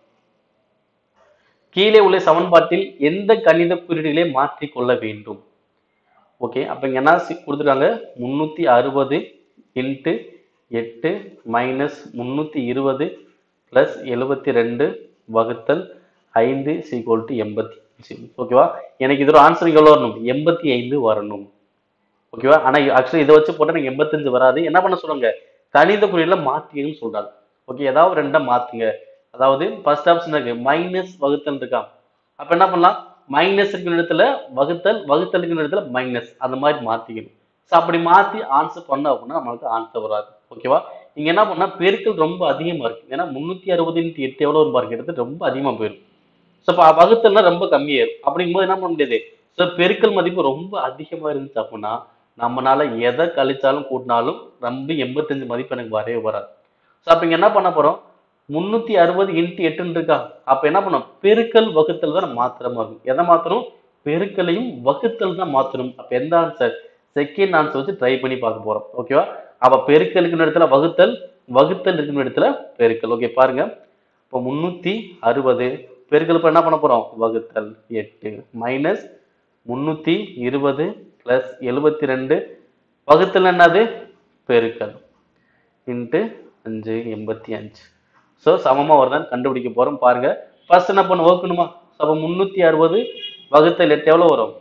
Speaker 1: கீழே உள்ள சமன்பாட்டில் எந்த கணித குறியீடுகளை மாற்றிக் கொள்ள வேண்டும் ஓகே அப்போ இங்கே என்ன சி- கொடுத்துருக்காங்க முந்நூற்றி அறுபது இன்ட்டு எட்டு மைனஸ் முந்நூற்றி இருபது ப்ளஸ் எழுபத்தி ரெண்டு வகுத்தல் ஐந்து சீக்வல் டு எண்பத்தி அஞ்சு ஓகேவா எனக்கு இதோட ஆன்சர் எவ்வளோ வரணும் எண்பத்தி ஐந்து வரணும் ஓகேவா ஆனால் ஆக்சுவலி இதை வச்சு போட்டால் எனக்கு எண்பத்தஞ்சு வராது என்ன பண்ண சொல்லுங்க கணித குறியீடில் மாற்றிங்கன்னு சொல்றாங்க ஓகே ஏதாவது ரெண்டை மாற்றுங்க அதாவது ஃபர்ஸ்ட் ஆப்ஷன் இருக்கு மைனஸ் வகுத்தல் இருக்கா அப்போ என்ன பண்ணலாம் மைனஸ் இருக்கிற இடத்துல வகுத்தல் வகுத்தல் இருக்கிற இடத்துல மைனஸ் அந்த மாதிரி மாற்றிக்கணும் ஸோ அப்படி மாற்றி ஆன்சர் பண்ண அப்படின்னா நம்மளுக்கு ஆன்சர் வராது ஓகேவா இங்க என்ன பண்ணா பெருக்கல் ரொம்ப அதிகமா இருக்கு ஏன்னா முந்நூற்றி அறுபது இன்ட்டு எட்டு எவ்வளோ பாருங்க எடுத்து ரொம்ப அதிகமாக போயிடும் ஸோ இப்போ வகுத்தல்னா ரொம்ப கம்மியாயிரும் அப்படிங்கும்போது என்ன பண்ண முடியாது ஸோ பெருக்கல் மதிப்பு ரொம்ப அதிகமா இருந்துச்சு அப்படின்னா நம்மனால எதை கழிச்சாலும் கூட்டினாலும் ரொம்ப எண்பத்தஞ்சு மதிப்பு எனக்கு வரவே வராது ஸோ அப்போ இங்க என்ன பண்ண போறோம் முந்நூற்றி அறுபது இன்ட்டு எட்டுன்னு இருக்கா அப்போ என்ன பண்ணோம் பெருக்கல் வகுத்தல் தான் மாத்திரமா இருக்கும் எதை மாத்தணும் பெருக்கலையும் வகுத்தல் தான் மாத்தணும் அப்போ எந்த ஆன்சர் செகண்ட் ஆன்சர் வச்சு ட்ரை பண்ணி பார்க்க போறோம் ஓகேவா அப்ப பெருக்கல் இருக்கிற இடத்துல வகுத்தல் வகுத்தல் இருக்கிற இடத்துல பெருக்கல் ஓகே பாருங்க இப்போ முந்நூற்றி அறுபது பெருக்கல் இப்போ என்ன பண்ண போறோம் வகுத்தல் எட்டு மைனஸ் முந்நூற்றி இருபது ப்ளஸ் எழுபத்தி ரெண்டு வகுத்தல் என்னது பெருக்கல் இன்ட்டு அஞ்சு எண்பத்தி அஞ்சு ஸோ சமமாக வருதான்னு கண்டுபிடிக்க போகிறோம் பாருங்க ஃபர்ஸ்ட் என்ன பண்ண வகுக்கணுமா அப்போ முந்நூற்றி அறுபது வகுத்தல் எட்டு எவ்வளோ வரும்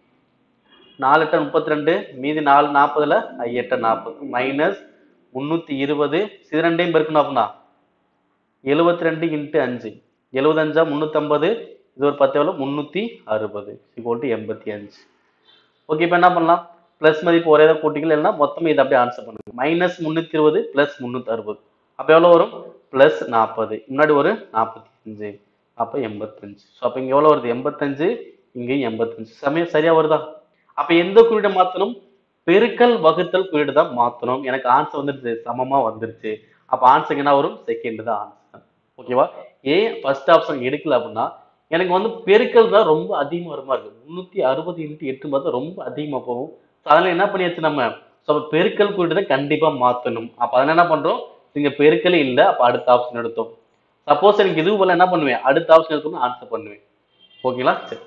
Speaker 1: நாலு எட்டு முப்பத்தி ரெண்டு மீதி நாலு நாற்பதுல எட்டு நாற்பது மைனஸ் முந்நூற்றி இருபது இது ரெண்டையும் பெருக்கணும் அப்படின்னா எழுபத்தி ரெண்டு இன்ட்டு அஞ்சு எழுபத்தஞ்சா முந்நூற்றம்பது இது ஒரு பத்து எவ்வளோ முந்நூற்றி அறுபது இக்குவல் டு எண்பத்தி அஞ்சு ஓகே இப்போ என்ன பண்ணலாம் ப்ளஸ் மதிப்பு ஒரே தான் கூட்டிக்கல இல்லைன்னா மொத்தமாக இதை அப்படியே ஆன்சர் பண்ணுங்க மைனஸ் முந்நூற்றி இருபது ப்ளஸ் முந்நூற்றி அறுபது அப்போ எவ்வளோ வரும் ப்ளஸ் நாற்பது முன்னாடி ஒரு நாற்பத்தி அஞ்சு அப்போ எண்பத்தஞ்சு ஸோ அப்போ இங்கே எவ்வளோ வருது எண்பத்தஞ்சு இங்கேயும் எண்பத்தஞ்சு சமயம் சரியா வருதா அப்போ எந்த குறியீடை மாற்றணும் பெருக்கல் வகுத்தல் குறியீடு தான் மாற்றணும் எனக்கு ஆன்சர் வந்துருச்சு சமமாக வந்துருச்சு அப்போ ஆன்சர் என்ன வரும் செகண்ட் தான் ஆன்சர் ஓகேவா ஏன் ஃபர்ஸ்ட் ஆப்ஷன் எடுக்கல அப்படின்னா எனக்கு வந்து பெருக்கல் தான் ரொம்ப அதிகமாக வருமா இருக்கு முந்நூற்றி அறுபது இன்ட்டு எட்டு பார்த்தா ரொம்ப அதிகமாக போகும் ஸோ அதில் என்ன பண்ணியாச்சு நம்ம ஸோ அப்போ பெருக்கல் குறியீடு தான் கண்டிப்பாக மாற்றணும் அப்போ அதில் என்ன பண்ணுறோம் இங்கே பெருக்கலே இல்லை அப்போ அடுத்த ஆப்ஷன் எடுத்தோம் சப்போஸ் எனக்கு இது போல என்ன பண்ணுவேன் அடுத்த ஆப்ஷன் எடுக்கணும் ஆன்சர் பண்ணுவேன் ஓகேங்களா சரி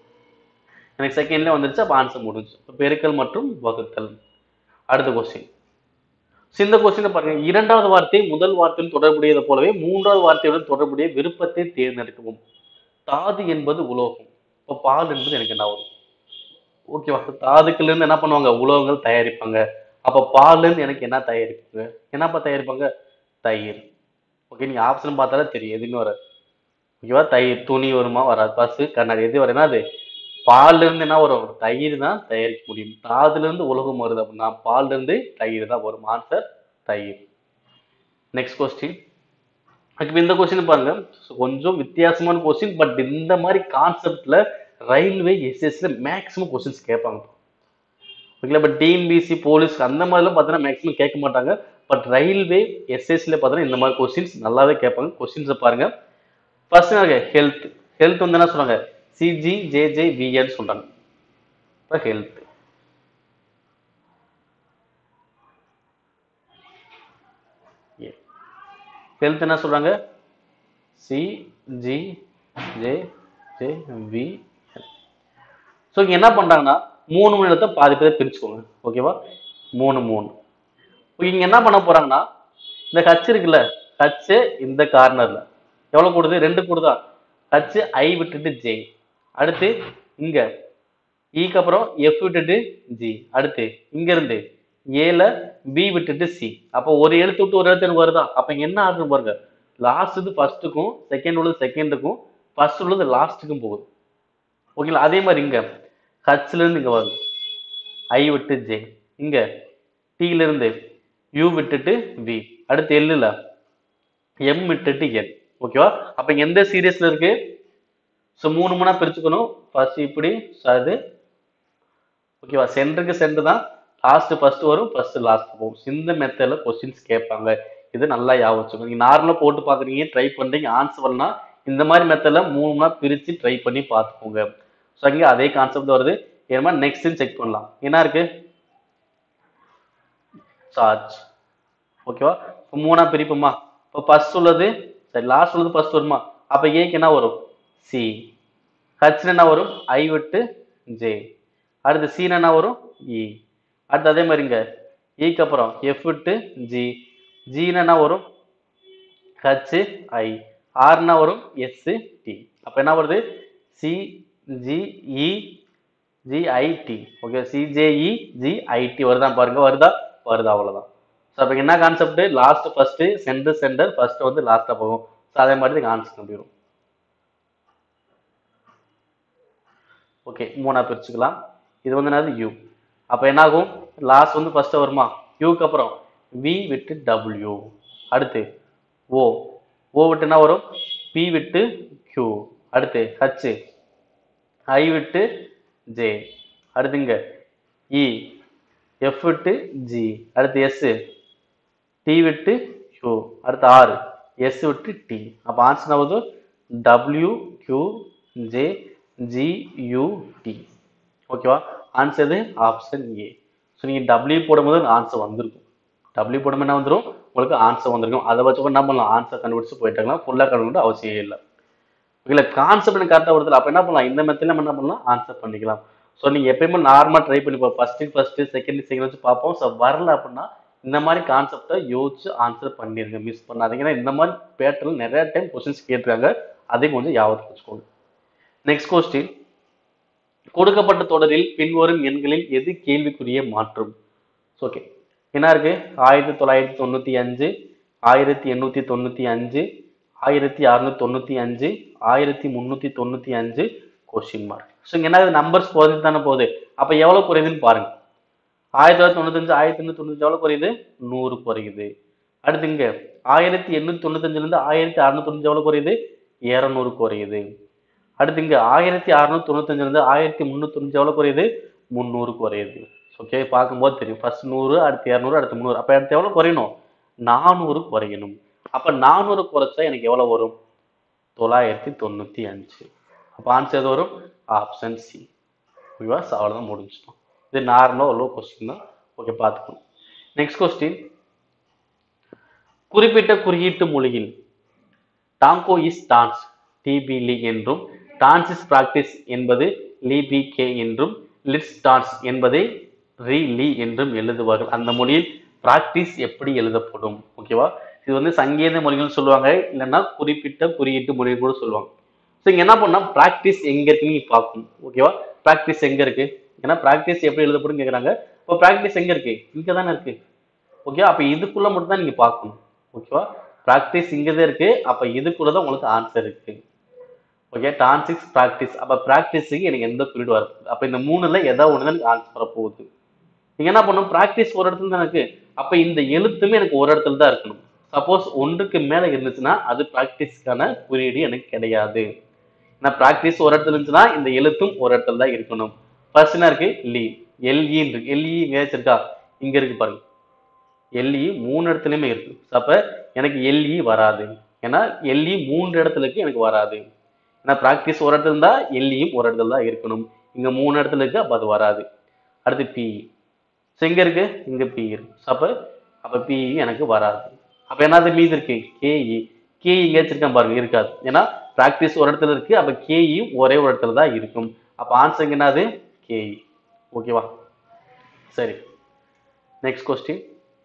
Speaker 1: எனக்கு செகண்ட்ல வந்துருச்சு அப்போ ஆன்சர் முடிஞ்சு இப்போ பெருக்கல் மற்றும் வகுத்தல் அடுத்த கொஸ்டின் இந்த கொஸ்டினை பாருங்க இரண்டாவது வார்த்தை முதல் வார்த்தையுடன் தொடர்புடையது போலவே மூன்றாவது வார்த்தையுடன் தொடர்புடைய விருப்பத்தை தேர்ந்தெடுக்கவும் தாது என்பது உலோகம் இப்போ பால் என்பது எனக்கு என்ன வரும் ஓகேவா தாதுக்குல இருந்து என்ன பண்ணுவாங்க உலோகங்கள் தயாரிப்பாங்க அப்போ பால்ல இருந்து எனக்கு என்ன தயாரிப்பாங்க என்னப்பா தயாரிப்பாங்க தயிர் ஓகே நீங்க ஆப்ஷன் பார்த்தாலே தெரியும் எதுன்னு வராது ஓகேவா தயிர் துணி வருமா வராது பசு கண்ணாடி எது வரும் அது பால்ல இருந்து என்ன வரும் தயிர் தான் தயாரிக்க முடியும் தாதுல இருந்து உலகம் வருது அப்படின்னா பால்ல இருந்து தயிர் தான் வரும் ஆன்சர் தயிர் நெக்ஸ்ட் கொஸ்டின் இப்போ இந்த கொஸ்டின் பாருங்க So, கொஞ்சம் வித்தியாசமான கொஸ்டின் பட் இந்த மாதிரி கான்செப்ட்ல ரயில்வே எஸ்எஸ்ல மேக்ஸிமம் கொஸ்டின்ஸ் கேட்பாங்க ஓகேங்களா பட் டிஎன்பிசி போலீஸ் அந்த மாதிரிலாம் பார்த்தீங்கன்னா மேக்ஸிமம் கேட்க மாட்டாங்க பட் ரயில்வே எஸ்எஸ்சியில் பார்த்தீங்கன்னா இந்த மாதிரி கொஸ்டின்ஸ் நல்லாவே கேட்பாங்க கொஸ்டின்ஸை பாருங்க ஃபர்ஸ்ட் ஹெல்த் ஹெல்த் வந்து என்ன சொல்றாங்க சிஜி ஜேஜே விஎன்னு சொல்றாங்க இப்போ ஹெல்த் ஹெல்த் என்ன சொல்றாங்க சி ஜி ஜே ஜே வி ஸோ இங்கே என்ன பண்ணுறாங்கன்னா மூணு மணி நேரத்தை பாதி பேர் பிரிச்சுக்கோங்க ஓகேவா மூணு மூணு இப்போ இங்கே என்ன பண்ண போறாங்கன்னா இந்த ஹச் இருக்குல்ல ஹச் இந்த கார்னர்ல எவ்வளோ கூடுது ரெண்டு கூடுதா ஹச் ஐ விட்டுட்டு ஜே அடுத்து இங்க ஈக்கு அப்புறம் எஃப் விட்டுட்டு ஜி அடுத்து இங்க இருந்து ஏல பி விட்டுட்டு சி அப்போ ஒரு எழுத்து விட்டு ஒரு எழுத்து எனக்கு வருதா அப்போ இங்க என்ன ஆகுது பாருங்க லாஸ்ட் இது ஃபர்ஸ்ட்டுக்கும் செகண்ட் உள்ளது செகண்டுக்கும் ஃபர்ஸ்ட் உள்ளது லாஸ்ட்டுக்கும் போகுது ஓகேங்களா அதே மாதிரி இங்க ஹச்ல இருந்து இங்க வருது ஐ விட்டு ஜே இங்க டீல இருந்து யூ விட்டுட்டு வி அடுத்து எல்லுல எம் விட்டுட்டு என் ஓகேவா அப்ப இங்க எந்த சீரியஸ்ல இருக்கு ஸோ மூணு மூணா பிரிச்சுக்கணும் ஃபர்ஸ்ட் இப்படி so அது ஓகேவா சென்டருக்கு சென்டர் தான் லாஸ்ட் ஃபர்ஸ்ட் வரும் ஃபர்ஸ்ட் லாஸ்ட் போகும் இந்த மெத்தட்ல கொஸ்டின்ஸ் கேட்பாங்க இது நல்லா ஞாபகம் வச்சுக்கணும் நீங்க நார்மலா போட்டு பாக்குறீங்க ட்ரை பண்றீங்க ஆன்சர் வரலாம் இந்த மாதிரி மெத்தட்ல மூணு மூணா பிரிச்சு ட்ரை பண்ணி பார்த்துக்கோங்க ஸோ அங்கே அதே கான்செப்ட் வருது ஏன்னா நெக்ஸ்ட் செக் பண்ணலாம் என்ன இருக்கு சார்ஜ் ஓகேவா இப்போ மூணா பிரிப்போமா இப்போ ஃபர்ஸ்ட் உள்ளது சரி லாஸ்ட் உள்ளது ஃபர்ஸ்ட் வருமா அப்போ ஏக்கு என்ன வரும் சி ஹச்னு என்ன வரும் ஐ விட்டு ஜே அடுத்து சீன் என்ன வரும் இ அடுத்து அதே மாதிரிங்க ஈக்கு அப்புறம் எஃப் விட்டு ஜி ஜின்னு என்ன வரும் ஹச் ஐ ஆர்னா வரும் எஸ் டி அப்போ என்ன வருது C G E GIT okay CJE GIT வருதா பாருங்க வருதா வருதா அவ்வளவுதான் ஸோ அப்போ என்ன concept last first centre centre first வந்து லாஸ்ட்டாக போகும் ஸோ அதே மாதிரி இதுக்கு ஆன்சர் கம்பிடும் ஓகே மூணா பிரிச்சுக்கலாம் இது வந்து என்னது யூ அப்போ என்னாகும் லாஸ்ட் வந்து ஃபர்ஸ்ட் வருமா யூக்கு அப்புறம் வி விட்டு டபிள்யூ அடுத்து ஓ ஓ விட்டு என்ன வரும் பி விட்டு கியூ அடுத்து ஹச் ஐ விட்டு ஜே அடுத்து இங்க இ எஃப் விட்டு ஜி அடுத்து எஸ் டி விட்டு யூ அடுத்து ஆர் எஸ் விட்டு டி அப்போ ஆன்சர் ஆகுது W Q J G U T ஓகேவா ஆன்சர் இது ஆப்ஷன் ஏ ஸோ நீங்கள் டபிள்யூ போடும்போது ஆன்சர் வந்திருக்கும் டபிள்யூ போடும்போது என்ன வந்துடும் உங்களுக்கு ஆன்சர் வந்திருக்கும் அதை வச்சு கூட என்ன பண்ணலாம் ஆன்சர் கண்டுபிடிச்சு போயிட்டாங்கன்னா ஃபுல்லாக கண்டுபிடிக்க அவசியம் இல்லை இல்லை கான்செப்ட் எனக்கு கரெக்டாக வருது அப்போ என்ன பண்ணலாம் இந்த மெத்தடில் நம்ம என்ன பண்ணலாம் ஆன்சர் பண்ணிக்கலாம் ஸோ நீங்கள் எப்பயுமே நார்மலாக ட்ரை பண்ணி பார்ப்போம் ஃபஸ்ட்டு ஃபஸ்ட்டு செகண்ட் செகண்ட் வச்சு பார்ப்போம் ஸோ வரல அப்படின்னா இந்த மாதிரி கான்செப்டை யோசிச்சு ஆன்சர் பண்ணிடுங்க மிஸ் பண்ணாதீங்க ஏன்னா இந்த மாதிரி பேட்டர்ல நிறைய டைம் கொஸ்டின்ஸ் கேட்டிருக்காங்க அதையும் கொஞ்சம் ஞாபகத்துக்கு வச்சுக்கோங்க நெக்ஸ்ட் கொஸ்டின் கொடுக்கப்பட்ட தொடரில் பின்வரும் எண்களில் எது கேள்விக்குரிய மாற்றும் ஓகே என்ன இருக்கு ஆயிரத்தி தொள்ளாயிரத்தி தொண்ணூத்தி அஞ்சு ஆயிரத்தி எண்ணூத்தி தொண்ணூத்தி அஞ்சு ஆயிரத்தி அறுநூத்தி தொண்ணூத்தி அஞ்சு ஆயிரத்தி முந்நூத்தி தொண்ணூத்தி அஞ்சு கொஸ்டின் மார்க் ஸோ இங்க என்ன நம்பர்ஸ் குறைஞ்சிட்டு தானே போகுது அப்ப எவ்வளவு குறையுதுன்னு பாருங்க ஆயிரத்தி தொள்ளாயிரத்தி தொண்ணூத்தஞ்சு ஆயிரத்தி எண்ணூத்தி தொண்ணூத்தி எவ்வளவு குறையுது நூறு குறையுது அடுத்து இங்க ஆயிரத்தி எண்ணூத்தி தொண்ணூத்தஞ்சுல இருந்து ஆயிரத்தி அறுநூத்தி தொண்ணூத்தி எவ்வளவு குறையுது இருநூறு குறையுது அடுத்து இங்க ஆயிரத்தி அறுநூத்தி தொண்ணூத்தஞ்சுல இருந்து ஆயிரத்தி முந்நூத்தி தொண்ணூத்தி எவ்வளவு குறையுது முந்நூறு குறையுது ஓகே பார்க்கும்போது தெரியும் ஃபர்ஸ்ட் நூறு அடுத்து இரநூறு அடுத்து முந்நூறு அப்ப அடுத்து எவ்வளவு குறையணும் நானூறு குறையணும் அப்ப நானூறு குறைச்சா எனக்கு எவ்வளவு வரும் தொள்ளாயிரத்தி தொண்ணூத்தி அஞ்சு அப்ப ஆன்சர் எது வரும் ஆப்ஷன் சி ஓகேவா So, அவ்வளவுதான் முடிஞ்சிட்டோம் இது நார்மலாக உள்ள கொஸ்டின் தான் ஓகே பார்த்துக்கணும் நெக்ஸ்ட் கொஸ்டின் குறிப்பிட்ட குறியீட்டு மொழியில் டாங்கோ இஸ் டான்ஸ் டிபி லீ என்றும் டான்ஸ் இஸ் பிராக்டிஸ் என்பது லீ பி கே என்றும் லிட்ஸ் டான்ஸ் என்பதை ரீ லீ என்றும் எழுதுவார்கள் அந்த மொழியில் பிராக்டிஸ் எப்படி எழுதப்படும் ஓகேவா இது வந்து சங்கீத மொழிகள் சொல்லுவாங்க இல்லைன்னா குறிப்பிட்ட குறியீட்டு மொழிகள் கூட சொல்லுவாங்க ஸோ இங்க என்ன பண்ணா பிராக்டிஸ் எங்க இருக்குன்னு நீ பார்க்கணும் ஓகேவா பிராக்டிஸ் எங்க இருக்கு ஏன்னா பிராக்டிஸ் எப்படி எழுதப்படும் கேட்குறாங்க இப்போ பிராக்டிஸ் எங்க இருக்கு இங்க தானே இருக்கு ஓகே அப்ப இதுக்குள்ள மட்டும் தான் நீங்க பார்க்கணும் ஓகேவா ப்ராக்டிஸ் இங்கே தான் இருக்கு அப்ப இதுக்குள்ள தான் உங்களுக்கு ஆன்சர் இருக்கு ஓகே டான்சிக்ஸ் ப்ராக்டிஸ் அப்ப ப்ராக்டிஸுக்கு எனக்கு எந்த பீரியட் வருது அப்ப இந்த மூணுல ஏதாவது ஒன்று தான் எனக்கு ஆன்சர் வரப்போகுது நீங்க என்ன பண்ணணும் ப்ராக்டிஸ் ஒரு இடத்துல தான் இருக்கு அப்ப இந்த எழுத்துமே எனக்கு ஒரு இடத்துல தான் இருக்கணும் சப்போஸ் ஒன்றுக்கு மேல இருந்துச்சுன்னா அது ப்ராக்டிஸ்க்கான குறியீடு எனக்கு கிடையாது ஏன்னா ப்ராக்டிஸ் ஒரு இடத்துல இருந்துச்சுன்னா இந்த எழுத்தும் ஒரு இடத்துல தான் இருக்கணும் ஃபர்ஸ்ட் என்ன இருக்கு லீ எல்இ இருக்கு எல்இ எங்கேயாச்சும் இருக்கா இங்க இருக்கு பாருங்க எல்இ மூணு இடத்துலயுமே இருக்கு So, அப்ப எனக்கு எல்இ வராது ஏன்னா எல்இ மூன்று இடத்துல இருக்கு எனக்கு வராது ஏன்னா ப்ராக்டிஸ் ஒரு இடத்துல இருந்தா எல்இயும் ஒரு இடத்துல தான் இருக்கணும் இங்க மூணு இடத்துல இருக்கு அப்ப அது வராது அடுத்து பிஇ ஸோ எங்க இருக்கு இங்க பி இருக்கு So, அப்ப அப்ப பிஇ எனக்கு வராது அப்ப என்னது மீது இருக்கு கேஇ கேஇ எங்க வச்சிருக்கேன் பாருங்க இருக்காது ஏன்னா ப்ராக்டிஸ் ஒரு இடத்துல இருக்கு அப்ப கேஇயும் ஒரே ஒரு இடத்துல தான் இருக்கும் அப்ப ஆன்சர் என்னது கேஇ ஓகேவா சரி next question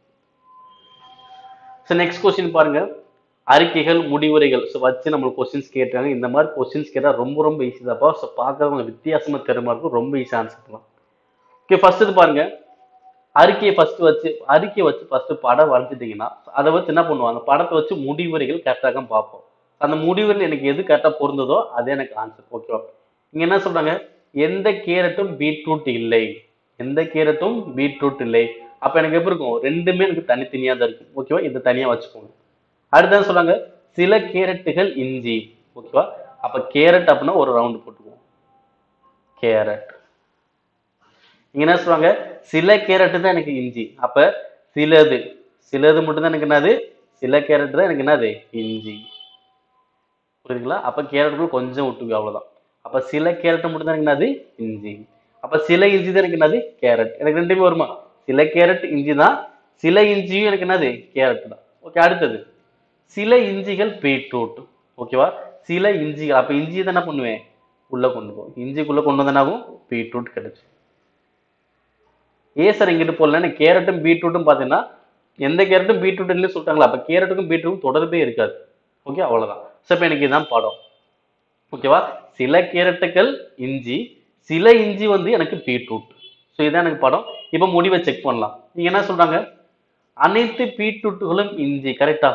Speaker 1: so next question பாருங்க அறிக்கைகள் முடிவுரைகள் ஸோ வச்சு நம்மளுக்கு கொஸ்டின்ஸ் கேட்டாங்க இந்த மாதிரி கொஸ்டின்ஸ் கேட்டால் ரொம்ப ரொம்ப ஈஸி தான்ப்பா ஸோ பார்க்கறவங்க வித்தியாசமா தெரியுமா இருக்கும் ரொம்ப ஈஸியாக ஆன்சர் பண்ணலாம் ஓகே ஃபர்ஸ்ட் இது பாருங்க அறிக்கையை ஃபர்ஸ்ட் வச்சு அறிக்கையை வச்சு ஃபர்ஸ்ட் படம் வரைஞ்சிட்டிங்கன்னா அதை வச்சு என்ன பண்ணுவாங்க படத்தை வச்சு முடிவுரைகள் கரெக்டாக பார்ப்போம் அந்த முடிவுரையில் எனக்கு எது கரெக்டாக பொருந்ததோ அதே எனக்கு ஆன்சர் ஓகேவா இங்க என்ன சொல்றாங்க எந்த கேரட்டும் பீட்ரூட் இல்லை எந்த கேரட்டும் பீட்ரூட் இல்லை அப்ப எனக்கு எப்படி இருக்கும் ரெண்டுமே எனக்கு தனித்தனியா தான் இருக்கும் ஓகேவா இதை தனியா வச்சுக்கோங்க அடுத்தது சொல்றாங்க சில கேரட்டுகள் இஞ்சி ஓகேவா அப்ப கேரட் அப்படின்னா ஒரு ரவுண்ட் போட்டுக்குவோம் கேரட் இங்க என்ன சொல்றாங்க சில கேரட் தான் எனக்கு இஞ்சி அப்ப சிலது சிலது மட்டும் தான் எனக்கு என்னது சில கேரட் தான் எனக்கு என்னது இஞ்சி புரியுதுங்களா அப்ப கேரட்டுக்குள்ள கொஞ்சம் விட்டுக்கு அவ்வளவுதான் அப்ப சில கேரட் மட்டும் தான் எனக்கு என்னது இஞ்சி அப்ப சில இஞ்சி தான் எனக்கு என்னது கேரட் எனக்கு ரெண்டுமே வருமா சில கேரட் இஞ்சி தான் சில இஞ்சியும் எனக்கு என்னது கேரட் தான் ஓகே அடுத்தது சில இஞ்சிகள் பீட்ரூட் ஓகேவா சில இஞ்சிகள் அப்ப இஞ்சி தான் என்ன பண்ணுவேன் உள்ள கொண்டு போகும் இஞ்சிக்குள்ள கொண்டு வந்தனாகும் பீட்ரூட் கிடைச்சு ஏன் சார் இங்கிட்டு போடல எனக்கு கேரட்டும் பீட்ரூட்டும் பார்த்தீங்கன்னா எந்த கேரட்டும் பீட்ரூட் இல்லைன்னு சொல்லிட்டாங்களா அப்போ கேரட்டுக்கும் பீட்ரூட்டும் தொடர்பே இருக்காது ஓகே அவ்வளோதான் ஸோ இப்போ எனக்கு இதுதான் படம் ஓகேவா சில கேரட்டுகள் இஞ்சி சில இஞ்சி வந்து எனக்கு பீட்ரூட் ஸோ இதுதான் எனக்கு படம் இப்போ முடிவை செக் பண்ணலாம் நீங்க என்ன சொல்றாங்க அனைத்து பீட்ரூட்டுகளும் இஞ்சி கரெக்டா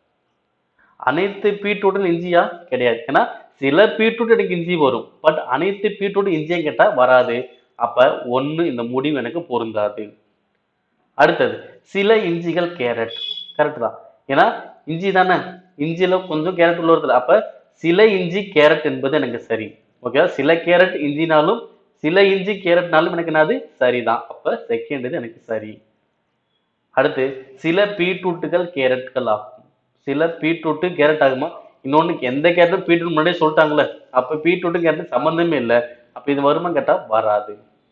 Speaker 1: அனைத்து பீட்ரூட்டும் இஞ்சியா கிடையாது ஏன்னா சில பீட்ரூட் எனக்கு இஞ்சி வரும் பட் அனைத்து பீட்ரூட் இஞ்சியும் கேட்டா வராது அப்ப ஒண்ணு இந்த முடிவு எனக்கு பொருந்தாது அடுத்தது சில இஞ்சிகள் கேரட் கரெக்ட் தான் ஏன்னா இஞ்சி தானே இஞ்சில கொஞ்சம் கேரட் உள்ள வருதுல அப்ப சில இஞ்சி கேரட் என்பது எனக்கு சரி ஓகேவா சில கேரட் இஞ்சினாலும் சில இஞ்சி கேரட்னாலும் எனக்கு என்னது சரிதான் அப்ப செகண்ட் இது எனக்கு சரி அடுத்து சில பீட்ரூட்டுகள் கேரட்கள் ஆகும் சில பீட்ரூட்டு கேரட் ஆகுமா இன்னொன்னு எந்த கேரட்டும் பீட்ரூட் முன்னாடியே சொல்லிட்டாங்களே அப்ப பீட்ரூட்டு கேரட் சம்மந்தமே இல்லை அப்ப இது வருமா கேட்டா வராது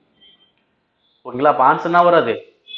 Speaker 1: ஓகேங்களா அப்ப ஆன்சர்னா வராது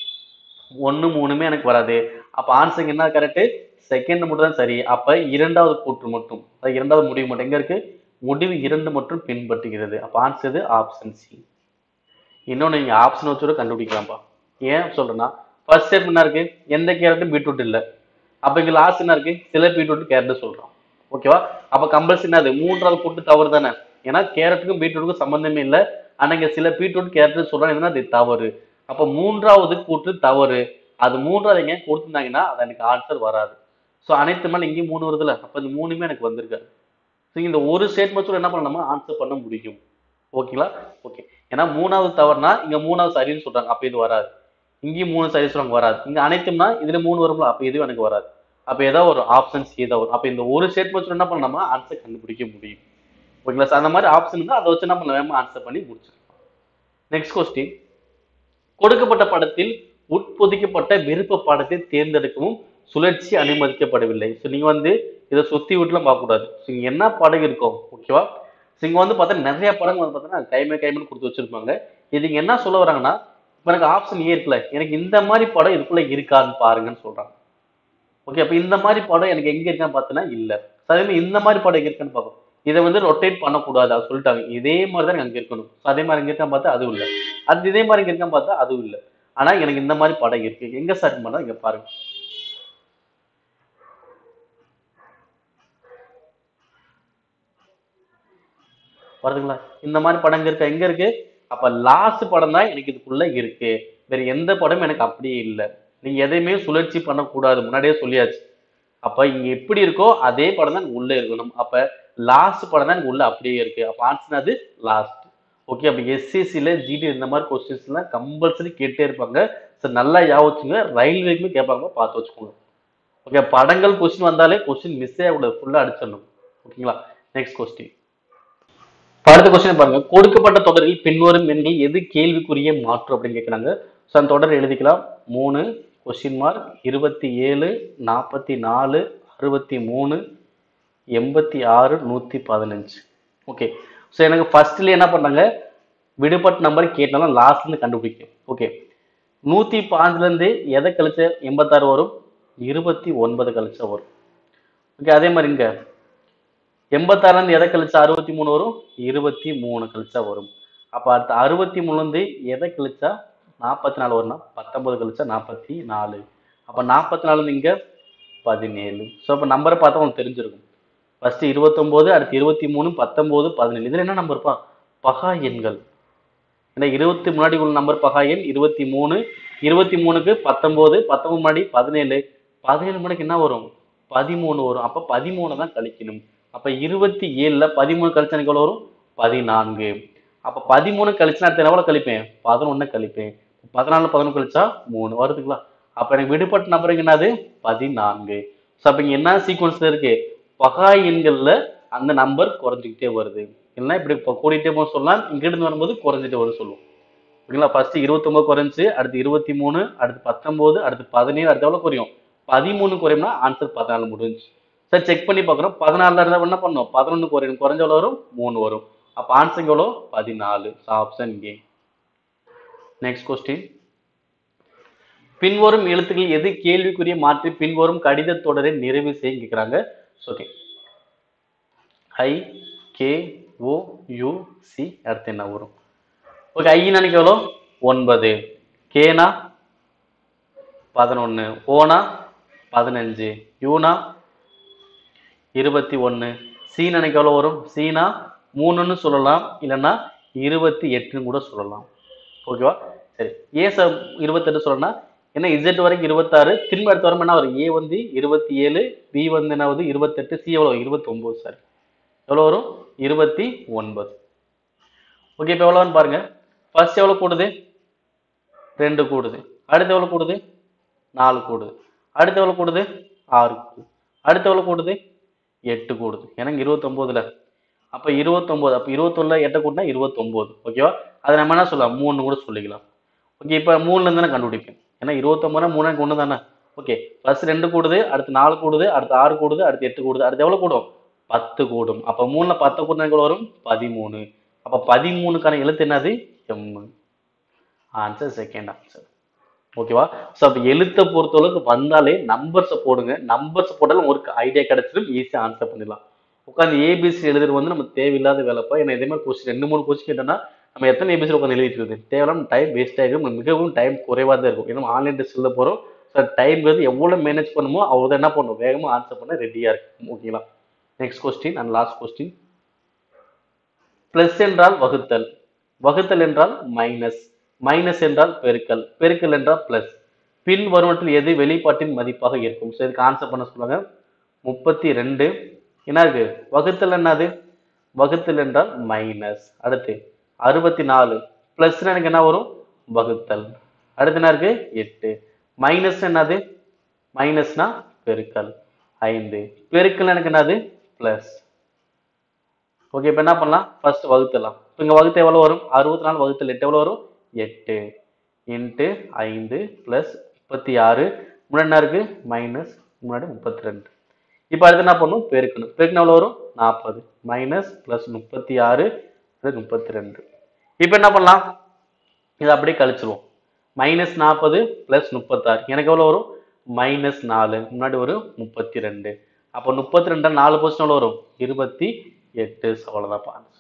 Speaker 1: ஒண்ணு மூணுமே எனக்கு வராது அப்ப ஆன்சர் என்ன கரெக்ட் செகண்ட் மட்டும் தான் சரி அப்ப இரண்டாவது கூற்று மட்டும் அது இரண்டாவது முடிவு மட்டும் எங்க இருக்கு முடிவு இரண்டு மட்டும் பின்பற்றுகிறது அப்ப ஆன்சர் இது ஆப்ஷன் சி இன்னொன்னு நீங்க ஆப்ஷன் வச்சு கூட கண்டுபிடிக்கலாம்ப்பா ஏன் சொல்றேன்னா ஃபர்ஸ்ட் ஸ்டெப் என்ன இருக்கு எந்த கேரட்டும் பீட்ரூட் இல்ல அப்ப இங்க லாஸ்ட் என்ன இருக்கு சில பீட்ரூட் கேரட் சொல்றோம் ஓகேவா அப்ப கம்பல்சரி என்னது மூன்றாவது கூட்டு தவறு தானே ஏன்னா கேரட்டுக்கும் பீட்ரூட்டுக்கும் சம்பந்தமே இல்லை ஆனா இங்க சில பீட்ரூட் கேரட் சொல்றாங்க இதுனா அது தவறு அப்ப மூன்றாவது கூற்று தவறு அது மூன்றாவது எங்க கொடுத்துருந்தாங்கன்னா அது எனக்கு ஆன்சர் வராது ஸோ அனைத்து மேல இங்கேயும் மூணு வருதுல அப்ப இந்த மூணுமே எனக்கு வந்திருக்காது ஸோ இந்த ஒரு ஸ்டேட்மெண்ட்ஸோட என்ன பண்ணலாமா ஆன்சர் பண்ண முடியும் ஓகேங்களா ஓகே ஏன்னா மூணாவது தவறுனா இங்க மூணாவது சரின்னு சொல்றாங்க அப்ப இது வராது இங்கேயும் மூணு சரி சொல்றாங்க வராது இங்க அனைத்தும்னா இதுல மூணு வரும்ல அப்ப இதுவும் எனக்கு வராது அப்ப ஏதாவது ஒரு ஆப்ஷன்ஸ் ஏதாவது வரும் அப்ப இந்த ஒரு ஸ்டேட்மெண்ட் என்ன பண்ணலாமா ஆன்சர் கண்டுபிடிக்க முடியும் ஓகேங்களா சார் அந்த மாதிரி ஆப்ஷன் இருந்தால் அதை வச்சு என்ன பண்ணலாம் ஆன்சர் பண்ணி முடிச்சிருக்கோம் நெக்ஸ்ட் கொஸ்டின் கொடுக்கப்பட்ட படத்தில் உட்பொதிக்கப்பட்ட விருப்ப பாடத்தை தேர்ந்தெடுக்கவும் சுழற்சி அனுமதிக்கப்படவில்லை ஸோ நீங்க வந்து இதை சுத்தி விட்டுலாம் பார்க்கக்கூடாது ஸோ இங்க என்ன படம் இருக்கும் ஓகேவா ஸோ இங்க வந்து பார்த்தா நிறைய படங்கள் வந்து பார்த்தீங்கன்னா கைமை கைமைன்னு கொடுத்து வச்சிருப்பாங்க இது இங்க என்ன சொல்ல வராங்கன்னா இப்போ எனக்கு ஆப்ஷன் ஏ இருக்குல்ல எனக்கு இந்த மாதிரி படம் இதுக்குள்ள இருக்கான்னு பாருங்கன்னு சொல்றாங்க ஓகே அப்ப இந்த மாதிரி படம் எனக்கு எங்க இருக்கான்னு பார்த்தோன்னா இல்ல So, அதே மாதிரி இந்த மாதிரி படம் எங்க இருக்கான்னு பார்ப்போம் இதை வந்து ரொட்டேட் பண்ணக்கூடாது அது சொல்லிட்டாங்க இதே மாதிரி தான் அங்க இருக்கணும் So, அதே மாதிரி இங்க இருக்கான்னு பார்த்தா அதுவும் இல்லை அது இதே மாதிரி இங்க இருக்கான்னு பார்த்தா அதுவும் இல்லை ஆனா எனக்கு இந்த மாதிரி படம் இருக்கு எங்க சர்ச் பண்ணா இங்க பாருங்க வருதுங்களா இந்த மாதிரி படம் இங்க இருக்கா எங்க இருக்கு அப்ப லாஸ்ட் படம் தான் எனக்கு இதுக்குள்ள இருக்கு வேற எந்த படமும் எனக்கு அப்படியே இல்லை நீங்க எதையுமே சுழற்சி பண்ணக்கூடாது முன்னாடியே சொல்லியாச்சு அப்ப இங்க எப்படி இருக்கோ அதே படம் தான் உள்ள இருக்கணும் அப்ப லாஸ்ட் படம் தான் உள்ள அப்படியே இருக்கு அப்ப ஆன்சர் அது லாஸ்ட் ஓகே அப்ப எஸ்சிசில ஜிடி இந்த மாதிரி கொஸ்டின்ஸ் எல்லாம் கம்பல்சரி கேட்டே இருப்பாங்க சார் நல்லா ஞாபகம் வச்சுங்க ரயில்வேக்குமே கேட்பாங்க பார்த்து வச்சுக்கோங்க ஓகே படங்கள் கொஸ்டின் வந்தாலே கொஸ்டின் மிஸ் ஆகக்கூடாது ஃபுல்லா அடிச்சிடணும் ஓகேங்களா நெக்ஸ்ட் கொஸ்டின் அடுத்த கொஸ்டின் பாருங்க கொடுக்கப்பட்ட தொடரில் பின்வரும் எண்கள் எது கேள்விக்குரிய மாற்று அப்படின்னு கேட்குறாங்க ஸோ அந்த தொடர் எழுதிக்கலாம் மூணு கொஸ்டின் மார்க் இருபத்தி ஏழு நாற்பத்தி நாலு அறுபத்தி மூணு எண்பத்தி ஆறு நூற்றி பதினஞ்சு ஓகே ஸோ எனக்கு ஃபர்ஸ்ட்ல என்ன பண்ணாங்க விடுபட்ட நம்பர் கேட்டாலும் லாஸ்ட்லேருந்து கண்டுபிடிக்கும் ஓகே நூற்றி பாஞ்சுலேருந்து எதை கழிச்ச எண்பத்தாறு வரும் இருபத்தி ஒன்பது கழிச்சா வரும் ஓகே அதே மாதிரி இங்கே எண்பத்தாறுலேருந்து எதை கழிச்சா அறுபத்தி மூணு வரும் இருபத்தி மூணு கழிச்சா வரும் அப்போ அடுத்த அறுபத்தி மூணுலேருந்து எதை கழிச்சா நாற்பத்தி நாலு வரும்னா பத்தொன்பது கழிச்சா நாற்பத்தி நாலு அப்போ நாற்பத்தி நாலுலேருந்து இங்கே பதினேழு ஸோ அப்போ நம்பரை பார்த்தா உங்களுக்கு தெரிஞ்சிருக்கும் ஃபர்ஸ்ட் இருபத்தொம்போது அடுத்து இருபத்தி மூணு பத்தொம்போது பதினேழு இதில் என்ன நம்பர் இருப்பா பகா எண்கள் ஏன்னா இருபத்தி முன்னாடி உள்ள நம்பர் பகா எண் இருபத்தி மூணு இருபத்தி மூணுக்கு பத்தொம்போது பத்தொன்பது முன்னாடி பதினேழு பதினேழு மணிக்கு என்ன வரும் பதிமூணு வரும் அப்போ பதிமூணு தான் கழிக்கணும் அப்போ இருபத்தி ஏழில் பதிமூணு கழிச்சா எனக்கு எவ்வளோ வரும் பதினான்கு அப்போ பதிமூணு கழிச்சுனா அடுத்து எவ்வளோ கழிப்பேன் பதினொன்று கழிப்பேன் பதினாலு பதினொன்று கழிச்சா மூணு வருதுங்களா அப்ப எனக்கு விடுபட்ட நம்பருக்கு என்னது பதினான்கு ஸோ அப்ப இங்க என்ன சீக்வன்ஸ்ல இருக்கு பகா எண்கள்ல அந்த நம்பர் குறைஞ்சிக்கிட்டே வருது இல்லைன்னா இப்படி இப்போ கூடிட்டே போக சொல்லலாம் இங்கிருந்து வரும்போது குறைஞ்சிட்டே வரும் சொல்லுவோம் ஓகேங்களா ஃபர்ஸ்ட் இருபத்தொன்பது குறைஞ்சு அடுத்து இருபத்தி மூணு அடுத்து பத்தொன்பது அடுத்து பதினேழு அடுத்து எவ்வளவு குறையும் பதிமூணு குறையும்னா ஆன்சர் பதினாலு முடிஞ்சு சரி செக் பண்ணி பார்க்குறோம் பதினாலுல இருந்தா என்ன பண்ணோம் பதினொன்று குறையும் குறைஞ்ச எவ்வளோ வரும் மூணு வரும் அப்போ ஆன்சர் எவ்வளோ பதினாலு ஆப்ஷன் ஏ நெக்ஸ்ட் கொஸ்டின் பின்வரும் எழுத்துக்கள் எது கேள்விக்குரிய மாற்றி பின்வரும் கடித தொடரை நிறைவு செய்ய கேட்குறாங்க okay I K O U C அடுத்து என்ன வரும் ஓகே ஐன்னு நினைக்க எவ்வளோ ஒன்பது கேனா பதினொன்று ஓனா பதினஞ்சு யூனா இருபத்தி ஒன்று சீன் எனக்கு எவ்வளோ வரும் சீனா மூணுன்னு சொல்லலாம் இல்லைன்னா இருபத்தி எட்டுன்னு கூட சொல்லலாம் ஓகேவா சரி ஏ ச இருபத்தெட்டு சொல்லணும்னா ஏன்னா இசட் வரைக்கும் இருபத்தாறு திரும்ப அடுத்த வரும் என்ன வரும் ஏ வந்து இருபத்தி ஏழு பி வந்து என்ன ஆகுது இருபத்தெட்டு சி எவ்வளோ இருபத்தொம்போது சார் எவ்வளோ வரும் இருபத்தி ஒன்பது ஓகே இப்போ எவ்வளோன்னு பாருங்க ஃபர்ஸ்ட் எவ்வளோ கூடுது ரெண்டு கூடுது அடுத்து எவ்வளோ கூடுது நாலு கூடுது அடுத்து எவ்வளோ கூடுது ஆறு கூடுது அடுத்து எவ்வளோ கூடுது எட்டு கூடுது எனக்கு இருபத்தொம்போதுல அப்போ இருபத்தொம்போது அப்போ இருபத்தொன்னுல எட்டை கூட்டினா இருபத்தொம்போது ஓகேவா அதை நம்ம என்ன சொல்லலாம் மூணு கூட சொல்லிக்கலாம் ஓகே இப்போ மூணுலேருந்து தானே கண்டுபிடிப்பேன் ஏன்னா இருபத்தொம்பதுனா மூணு எனக்கு ஒன்று தானே ஓகே ஃபர்ஸ்ட் ரெண்டு கூடுது அடுத்து நாலு கூடுது அடுத்து ஆறு கூடுது அடுத்து எட்டு கூடுது அடுத்து எவ்வளோ கூடும் பத்து கூடும் அப்போ மூணில் பத்து கூட்டினா எவ்வளோ வரும் பதிமூணு அப்போ பதிமூணுக்கான எழுத்து என்னது எம்மு ஆன்சர் செகண்ட் ஆன்சர் ஓகேவா ஸோ அப்போ எழுத்தை பொறுத்தளவுக்கு வந்தாலே நம்பர்ஸை போடுங்க நம்பர்ஸ் போட்டாலும் ஒரு ஐடியா கிடைச்சிடும் ஈஸியாக ஆன்சர் பண்ணிடலாம் உட்காந்து ஏபிசி எழுதுறது வந்து நம்ம தேவையில்லாத வேலைப்பா ஏன்னா இதே மாதிரி கொஸ்டின் ரெண்டு மூணு கொஸ்டின் கேட்டோம்னா நம்ம எத்தனை ஏபிசி உட்காந்து எழுதிட்டு இருக்குது தேவையில்லாம டைம் வேஸ்ட் ஆகிடும் நம்ம மிகவும் டைம் குறைவாக தான் இருக்கும் ஏன்னா ஆன்லைன் டெஸ்ட் எழுத போகிறோம் ஸோ டைம் வந்து எவ்வளோ மேனேஜ் பண்ணுமோ அவ்வளோ என்ன பண்ணணும் வேகமாக ஆன்சர் பண்ண ரெடியாக இருக்கும் ஓகேங்களா next question and last question plus என்றால் வகுத்தல் வகுத்தல் என்றால் மைனஸ் மைனஸ் என்றால் பெருக்கல் பெருக்கல் என்றால் பிளஸ் பின் வருவனத்தில் எது வெளிப்பாட்டின் மதிப்பாக இருக்கும் ஸோ இதுக்கு ஆன்சர் பண்ண சொல்லுவாங்க முப்பத்தி ரெண்டு என்ன இருக்கு வகுத்தல் என்னது வகுத்தல் என்றால் மைனஸ் அடுத்து அறுபத்தி நாலு பிளஸ் எனக்கு என்ன வரும் வகுத்தல் அடுத்து என்ன இருக்கு எட்டு மைனஸ் என்னது மைனஸ்னா பெருக்கல் ஐந்து பெருக்கல் எனக்கு என்னது பிளஸ் ஓகே இப்போ என்ன பண்ணலாம் ஃபர்ஸ்ட் வகுத்தலாம் இப்போ இங்கே வகுத்து எவ்வளோ வரும் அறுபத்தி நாலு வகுத்தல் எட்டு எவ்வளோ வரும் எட்டு இன்ட்டு ஐந்து ப்ளஸ் முப்பத்தி ஆறு முன்னாடி என்ன இருக்கு மைனஸ் முன்னாடி முப்பத்தி ரெண்டு இப்போ அடுத்து என்ன பண்ணும் பெருக்கணும் பெருக்கணும் எவ்வளோ வரும் நாற்பது மைனஸ் ப்ளஸ் முப்பத்தி ஆறு ப்ளஸ் முப்பத்தி ரெண்டு இப்போ என்ன பண்ணலாம் இதை அப்படியே கழிச்சிருவோம் மைனஸ் நாற்பது ப்ளஸ் முப்பத்தாறு எனக்கு எவ்வளோ வரும் மைனஸ் நாலு முன்னாடி ஒரு முப்பத்தி ரெண்டு அப்போ முப்பத்தி ரெண்டு நாலு பொசிஷன் எவ்வளோ வரும் இருபத்தி எட்டு அவ்வளோதான் ஆன்சர்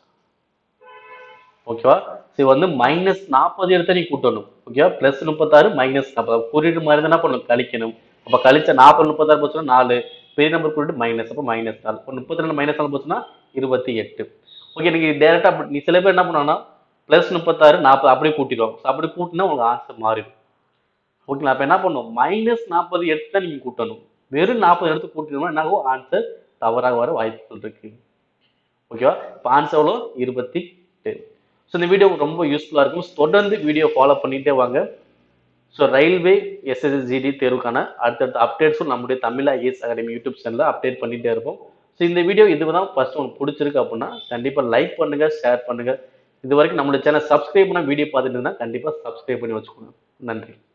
Speaker 1: ஓகேவா சரி வந்து மைனஸ் நாற்பது எடுத்து நீ கூட்டணும் ஓகேவா பிளஸ் முப்பத்தாறு மைனஸ் நாற்பது குறியீடு மாதிரி தான் என்ன பண்ணணும் கழிக்கணும் அப்போ கழிச்ச நாற்பது முப்பத்தாறு போச்சுன்னா நாலு பெரிய நம்பர் குறியீடு மைனஸ் அப்போ மைனஸ் நாலு இப்போ முப்பத்தி ரெண்டு மைனஸ் நாலு போச்சுன்னா இருபத்தி எட்டு ஓகே எனக்கு டேரெக்டாக அப்படி நீ சில பேர் என்ன பண்ணுவாங்கன்னா ப்ளஸ் முப்பத்தாறு நாற்பது அப்படியே கூட்டிடுவாங்க ஸோ அப்படி கூட்டினா உங்களுக்கு ஆன்சர் மாறிடும் ஓகேங்களா அப்போ என்ன பண்ணும் மைனஸ் நாற்பது எடுத்து தான் நீங்கள் கூட்டணும் வெறும் நாற்பது எடுத்து கூட்டினோம்னா என்ன ஆகும் ஆன்சர் தவறாக வர வாய்ப்புகள் இருக்கு ஓகேவா இப்போ ஆன்சர் எவ்வளோ இருபத்தி எட்டு ஸோ இந்த வீடியோ உங்களுக்கு ரொம்ப யூஸ்ஃபுல்லாக இருக்கும் தொடர்ந்து வீடியோ ஃபாலோ பண்ணிகிட்டே வாங்க ஸோ ரயில்வே எஸ்எஸ்ஜிடி தேர்வுக்கான அடுத்தடுத்த அப்டேட்ஸும் நம்முடைய தமிழ் ஐஎஸ் அகாடமி யூடியூப் சேனலில் அப்டேட் பண்ணிகிட்டே இருப்போம் ஸோ இந்த வீடியோ இதுதான் ஃபர்ஸ்ட் உங்களுக்கு பிடிச்சிருக்கு அப்படின்னா கண்டிப்பாக லைக் பண்ணுங்கள் ஷேர் பண்ணுங்கள் இது வரைக்கும் நம்மளுடைய சேனல் சப்ஸ்கிரைப் பண்ண வீடியோ பார்த்துட்டு இருந்தால் கண்டிப்பாக சப்ஸ்கிரைப் பண்ணி வச்சுக்கோங்க நன்றி